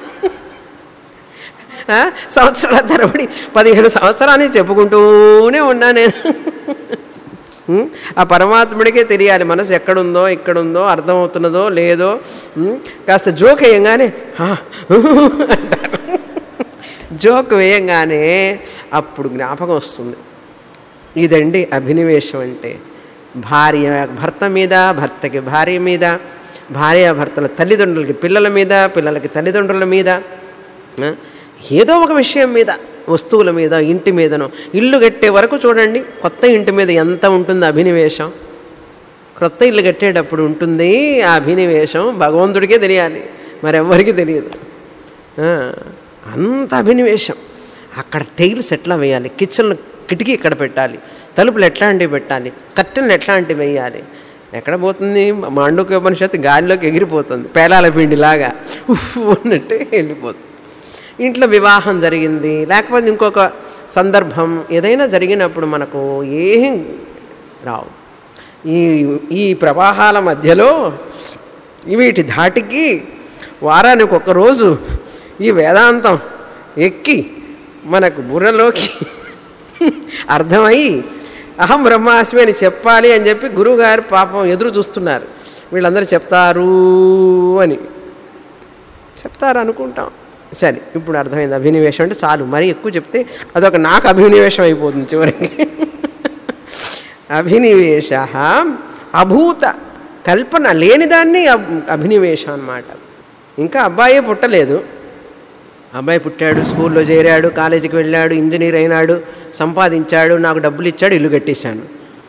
ఆ? సంవత్సరాల తరబడి పదిహేను సంవత్సరాన్ని చెప్పుకుంటూనే ఉన్నా నేను ఉం? ఆ పరమాత్ముడికే తెలియాలి మనసు ఎక్కడుందో ఎక్కడుందో అర్థమవుతున్నదో లేదో ఉం? కాస్త జోక్ వేయంగానే "హా, అంటారు జోక్ వేయంగానే అప్పుడు జ్ఞాపకం వస్తుంది ఇదండి అభినివేశం అంటే భార్య భర్త మీద భర్తకి భార్య మీద భార్య భర్తల తల్లిదండ్రులకి పిల్లల మీద పిల్లలకి తల్లిదండ్రుల మీద ఆ, ఏదో ఒక విషయం మీద వస్తువుల మీద ఇంటి మీదనో ఇల్లు కట్టే వరకు చూడండి కొత్త ఇంటి మీద ఎంత ఉంటుంది అభినివేశం క్రొత్త ఇల్లు కట్టేటప్పుడు ఉంటుంది ఆ అభినివేశం భగవంతుడికే తెలియాలి మరెవ్వరికీ తెలియదు ఆ, అంత అభినివేశం అక్కడ టైల్స్ ఎట్లా వేయాలి కిచెన్లో కిటికీ ఎక్కడ పెట్టాలి తలుపులు ఎట్లాంటివి పెట్టాలి కట్టెలు ఎట్లాంటివి వేయాలి ఎక్కడ పోతుంది మాండూక్య ఉపనిషత్తు గాలిలోకి ఎగిరిపోతుంది పేలాల పిండిలాగా ఉఫ్ ఉన్నట్టే వెళ్ళిపోతుంది ఇంట్లో వివాహం జరిగింది లేకపోతే ఇంకొక సందర్భం ఏదైనా జరిగినప్పుడు మనకు ఏం రావు ఈ ఈ ప్రవాహాల మధ్యలో వీటి ధాటికి వారానికి ఒక రోజు ఈ వేదాంతం ఎక్కి మనకు బుర్రలోకి అర్థమై అహం బ్రహ్మాస్మి అని చెప్పాలి అని చెప్పి గురువుగారు పాపం ఎదురు చూస్తున్నారు వీళ్ళందరూ చెప్తారు అని చెప్తారు అనుకుంటాం సరే ఇప్పుడు అర్థమైంది అభినివేశం అంటే చాలు మరీ ఎక్కువ చెప్తే అదొక నాకు అభినివేశం అయిపోతుంది చివరికి అభినివేశ అభూత కల్పన లేనిదాన్ని అబ్- అభినివేశం అన్నమాట ఇంకా అబ్బాయే పుట్టలేదు అబ్బాయి పుట్టాడు స్కూల్లో చేరాడు కాలేజీకి వెళ్ళాడు ఇంజనీర్ అయినాడు సంపాదించాడు నాకు డబ్బులు ఇచ్చాడు ఇల్లు కట్టేశాను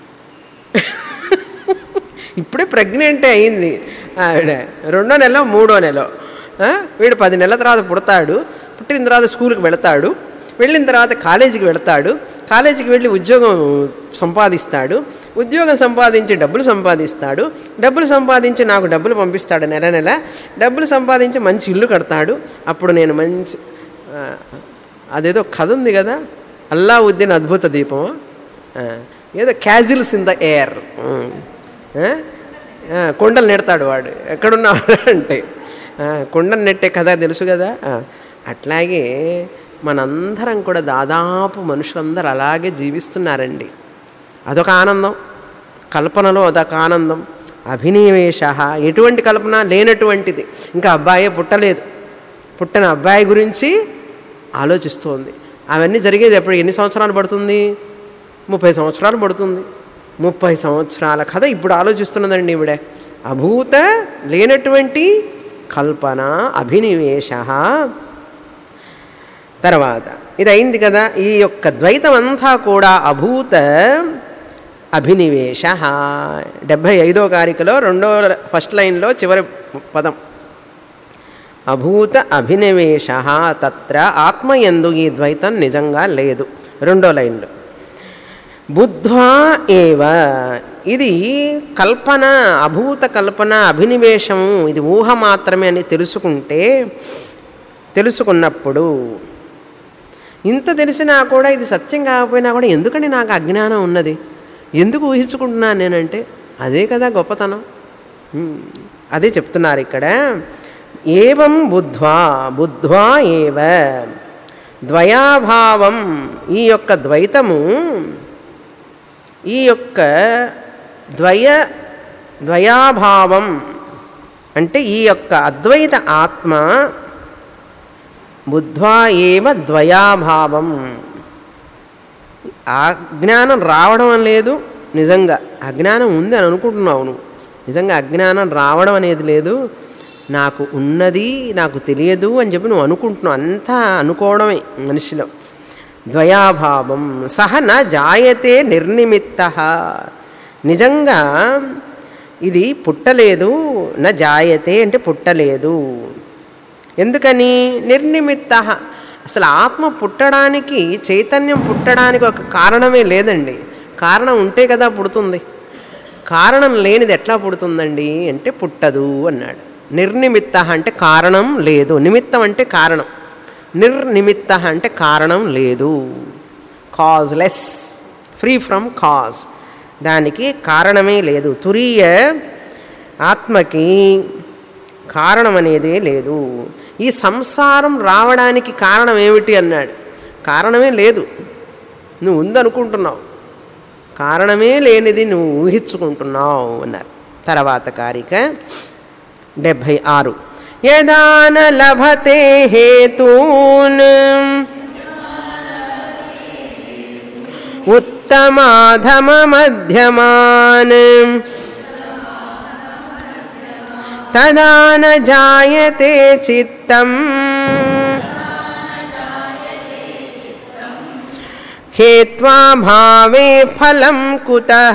ఇప్పుడే ప్రెగ్నెంట్ అయింది ఆవిడ రెండో నెల మూడో నెల ఆ, వీడు పది నెలల తర్వాత పుడతాడు పుట్టిన తర్వాత స్కూల్కి వెళతాడు వెళ్ళిన తర్వాత కాలేజీకి వెళతాడు కాలేజీకి వెళ్ళి ఉద్యోగం సంపాదిస్తాడు ఉద్యోగం సంపాదించి డబ్బులు సంపాదిస్తాడు డబ్బులు సంపాదించి నాకు డబ్బులు పంపిస్తాడు నెల నెల డబ్బులు సంపాదించి మంచి ఇల్లు కడతాడు అప్పుడు నేను మంచి ఆ, అదేదో కథ ఉంది కదా అల్లావుద్దీన్ అద్భుత దీపం ఆ, ఏదో క్యాజిల్స్ ఇన్ ద ఎయిర్ కొండలు నెడతాడు వాడు ఎక్కడున్నాడు అంటే ఆ, కొండలు నెట్టే కథ తెలుసు కదా ఆ, అట్లాగే మనందరం కూడా దాదాపు మనుషులందరూ అలాగే జీవిస్తున్నారండి అదొక ఆనందం కల్పనలో అదొక ఆనందం అభినివేశ ఎటువంటి కల్పన లేనటువంటిది ఇంకా అబ్బాయే పుట్టలేదు పుట్టిన అబ్బాయి గురించి ఆలోచిస్తోంది అవన్నీ జరిగేది ఎప్పుడు ఎన్ని సంవత్సరాలు పడుతుంది ముప్పై సంవత్సరాలు పడుతుంది ముప్పై సంవత్సరాల కథ ఇప్పుడు ఆలోచిస్తున్నదండి ఇవిడే అభూత లేనటువంటి కల్పన అభినివేశ తర్వాత ఇది అయింది కదా ఈ యొక్క ద్వైతం అంతా కూడా అభూత అభినివేశ డెబ్భై ఐదో కారికలో రెండో ఫస్ట్ లైన్లో చివరి పదం అభూత అభినివేశ తత్ర ఆత్మయందు ఈ ద్వైతం నిజంగా లేదు రెండో లైన్లో బుద్ధ్వా ఏవ ఇది కల్పన అభూత కల్పన అభినివేశము ఇది ఊహ మాత్రమే అని తెలుసుకుంటే తెలుసుకున్నప్పుడు ఇంత తెలిసినా కూడా ఇది సత్యం కాకపోయినా కూడా ఎందుకని నాకు అజ్ఞానం ఉన్నది ఎందుకు ఊహించుకుంటున్నాను నేనంటే అదే కదా గొప్పతనం ఉమ్, అదే చెప్తున్నారు ఇక్కడ ఏవం బుద్ధ్వా బుద్ధ్వా ఏవ ద్వయాభావం ఈ యొక్క ద్వైతము ఈ యొక్క ద్వయ ద్వయాభావం అంటే ఈ యొక్క అద్వైత ఆత్మ బుద్ధ్వా ఏవ ద్వయాభావం ఆ జ్ఞానం రావడం అని లేదు నిజంగా అజ్ఞానం ఉంది అని అనుకుంటున్నావు నువ్వు నిజంగా అజ్ఞానం రావడం అనేది లేదు నాకు ఉన్నది నాకు తెలియదు అని చెప్పి నువ్వు అనుకుంటున్నావు అంతా అనుకోవడమే మనిషిలో ద్వయాభావం సహ న జాయతే నిర్నిమిత్త నిజంగా ఇది పుట్టలేదు న జాయతే అంటే పుట్టలేదు ఎందుకని నిర్నిమిత్త అసలు ఆత్మ పుట్టడానికి చైతన్యం పుట్టడానికి ఒక కారణమే లేదండి కారణం ఉంటే కదా పుడుతుంది కారణం లేనిది ఎట్లా పుడుతుందండి అంటే పుట్టదు అన్నాడు నిర్నిమిత్త అంటే కారణం లేదు నిమిత్తం అంటే కారణం నిర్నిమిత్త అంటే కారణం లేదు కాజ్లెస్ ఫ్రీ ఫ్రమ్ కాజ్ దానికి కారణమే లేదు తురీయ ఆత్మకి కారణం అనేదే లేదు ఈ సంసారం రావడానికి కారణం ఏమిటి అన్నాడు కారణమే లేదు నువ్వు ఉందనుకుంటున్నావు కారణమే లేనిది నువ్వు ఊహించుకుంటున్నావు అన్నారు తర్వాత కారిక డెబ్భై ఆరు యదాన లభతే హేతూన్ ఉత్తమాధమమధ్యమాన్ తదా న జాయతే చిత్తం హేత్వా భావే ఫలం కుతః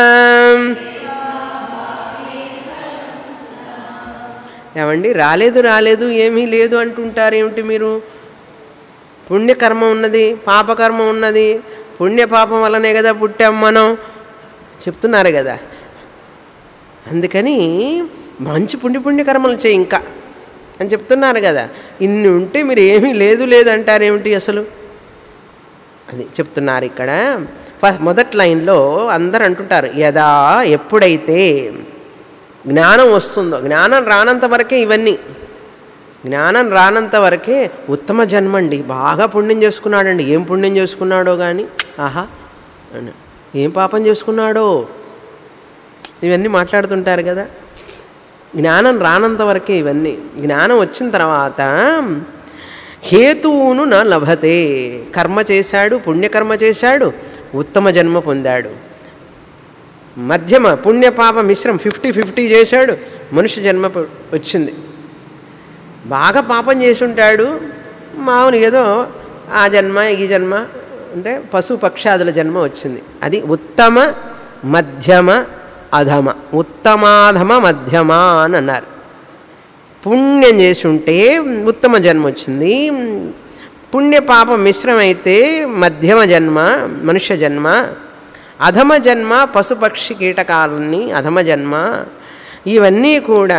ఏమండి రాలేదు రాలేదు ఏమీ లేదు అంటుంటారు ఏమిటి మీరు పుణ్యకర్మ ఉన్నది పాపకర్మ ఉన్నది పుణ్యపాపం వల్లనే కదా పుట్టాం మనం చెప్తున్నారు కదా అందుకని మంచి పుణ్య పుణ్యకర్మలు చేయి ఇంకా అని చెప్తున్నారు కదా ఇన్ని ఉంటే మీరు ఏమీ లేదు లేదు అంటారేమిటి అసలు అది చెప్తున్నారు ఇక్కడ ఫ- మొదటి లైన్లో అందరు అంటుంటారు యదా ఎప్పుడైతే జ్ఞానం వస్తుందో జ్ఞానం రానంత వరకే ఇవన్నీ జ్ఞానం రానంత వరకే ఉత్తమ జన్మండి బాగా పుణ్యం చేసుకున్నాడండి ఏం పుణ్యం చేసుకున్నాడో కానీ ఆహా అని. ఏం పాపం చేసుకున్నాడో ఇవన్నీ మాట్లాడుతుంటారు కదా జ్ఞానం రానంత వరకే ఇవన్నీ జ్ఞానం వచ్చిన తర్వాత హేతువును నా లభతే కర్మ చేశాడు పుణ్యకర్మ చేశాడు ఉత్తమ జన్మ పొందాడు మధ్యమ పుణ్యపాప మిశ్రం ఫిఫ్టీ ఫిఫ్టీ చేశాడు మనుష్య జన్మ పొ- వచ్చింది బాగా పాపం చేసి ఉంటాడు మామూలు ఏదో ఆ జన్మ ఈ జన్మ అంటే పశు పక్షాదుల జన్మ వచ్చింది అది ఉత్తమ మధ్యమ అధమ ఉత్తమాధమ మధ్యమ అని అన్నారు పుణ్యం చేసి ఉంటే ఉత్తమ జన్మ వచ్చింది పుణ్య పాప మిశ్రమైతే మధ్యమ జన్మ మనుష్య జన్మ అధమ జన్మ పశుపక్షి కీటకాలని అధమ జన్మ ఇవన్నీ కూడా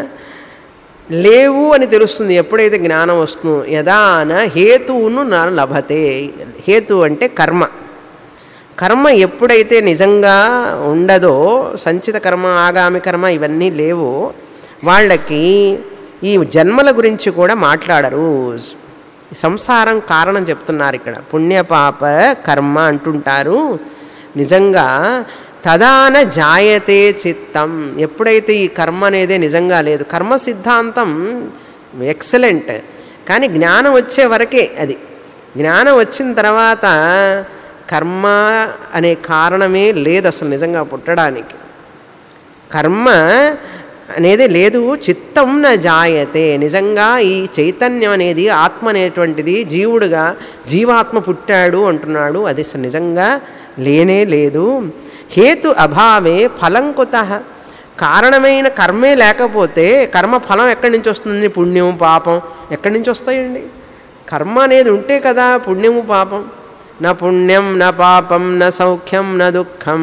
లేవు అని తెలుస్తుంది ఎప్పుడైతే జ్ఞానం వస్తుందో యదాన హేతువును నా లభతే హేతు అంటే కర్మ కర్మ ఎప్పుడైతే నిజంగా ఉండదో సంచిత కర్మ ఆగామి కర్మ ఇవన్నీ లేవో వాళ్ళకి ఈ జన్మల గురించి కూడా మాట్లాడరు సంసారం కారణం చెప్తున్నారు ఇక్కడ పుణ్యపాప కర్మ అంటుంటారు నిజంగా తదాన జాయతే చిత్తం ఎప్పుడైతే ఈ కర్మ అనేదే నిజంగా లేదు కర్మ సిద్ధాంతం ఎక్సలెంట్ కానీ జ్ఞానం వచ్చే వరకే అది జ్ఞానం వచ్చిన తర్వాత కర్మ అనే కారణమే లేదు అసలు నిజంగా పుట్టడానికి కర్మ అనేది లేదు చిత్తం న జాయతే నిజంగా ఈ చైతన్యం అనేది ఆత్మ అనేటువంటిది జీవుడుగా జీవాత్మ పుట్టాడు అంటున్నాడు అది అసలు నిజంగా లేనే లేదు హేతు అభావే ఫలం కుత కారణమైన కర్మే లేకపోతే కర్మ ఫలం ఎక్కడి నుంచి వస్తుంది పుణ్యం పాపం ఎక్కడి నుంచి వస్తాయండి కర్మ అనేది ఉంటే కదా పుణ్యము పాపం నా పుణ్యం నా పాపం నా సౌఖ్యం నా దుఃఖం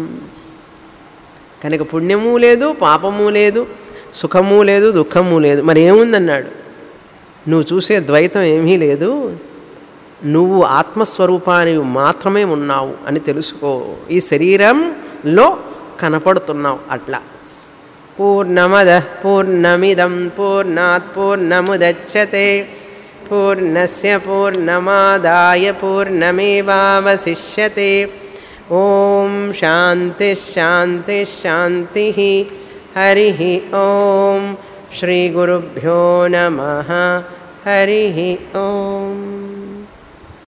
కనుక పుణ్యము లేదు పాపము లేదు సుఖము లేదు దుఃఖము లేదు మరి ఏముందన్నాడు నువ్వు చూసే ద్వైతం ఏమీ లేదు నువ్వు ఆత్మస్వరూపానికి మాత్రమే ఉన్నావు అని తెలుసుకో ఈ శరీరంలో కనపడుతున్నావు అట్లా పూర్ణమద పూర్ణమిదం పూర్ణాత్ పూర్ణముదచ్చతే పూర్ణస్య పూర్ణమాదాయ పూర్ణమేవావశిష్యతే ఓం శాంతి శాంతి శాంతి హరి ఓం శ్రీ గురుభ్యో నమ హరి ఓం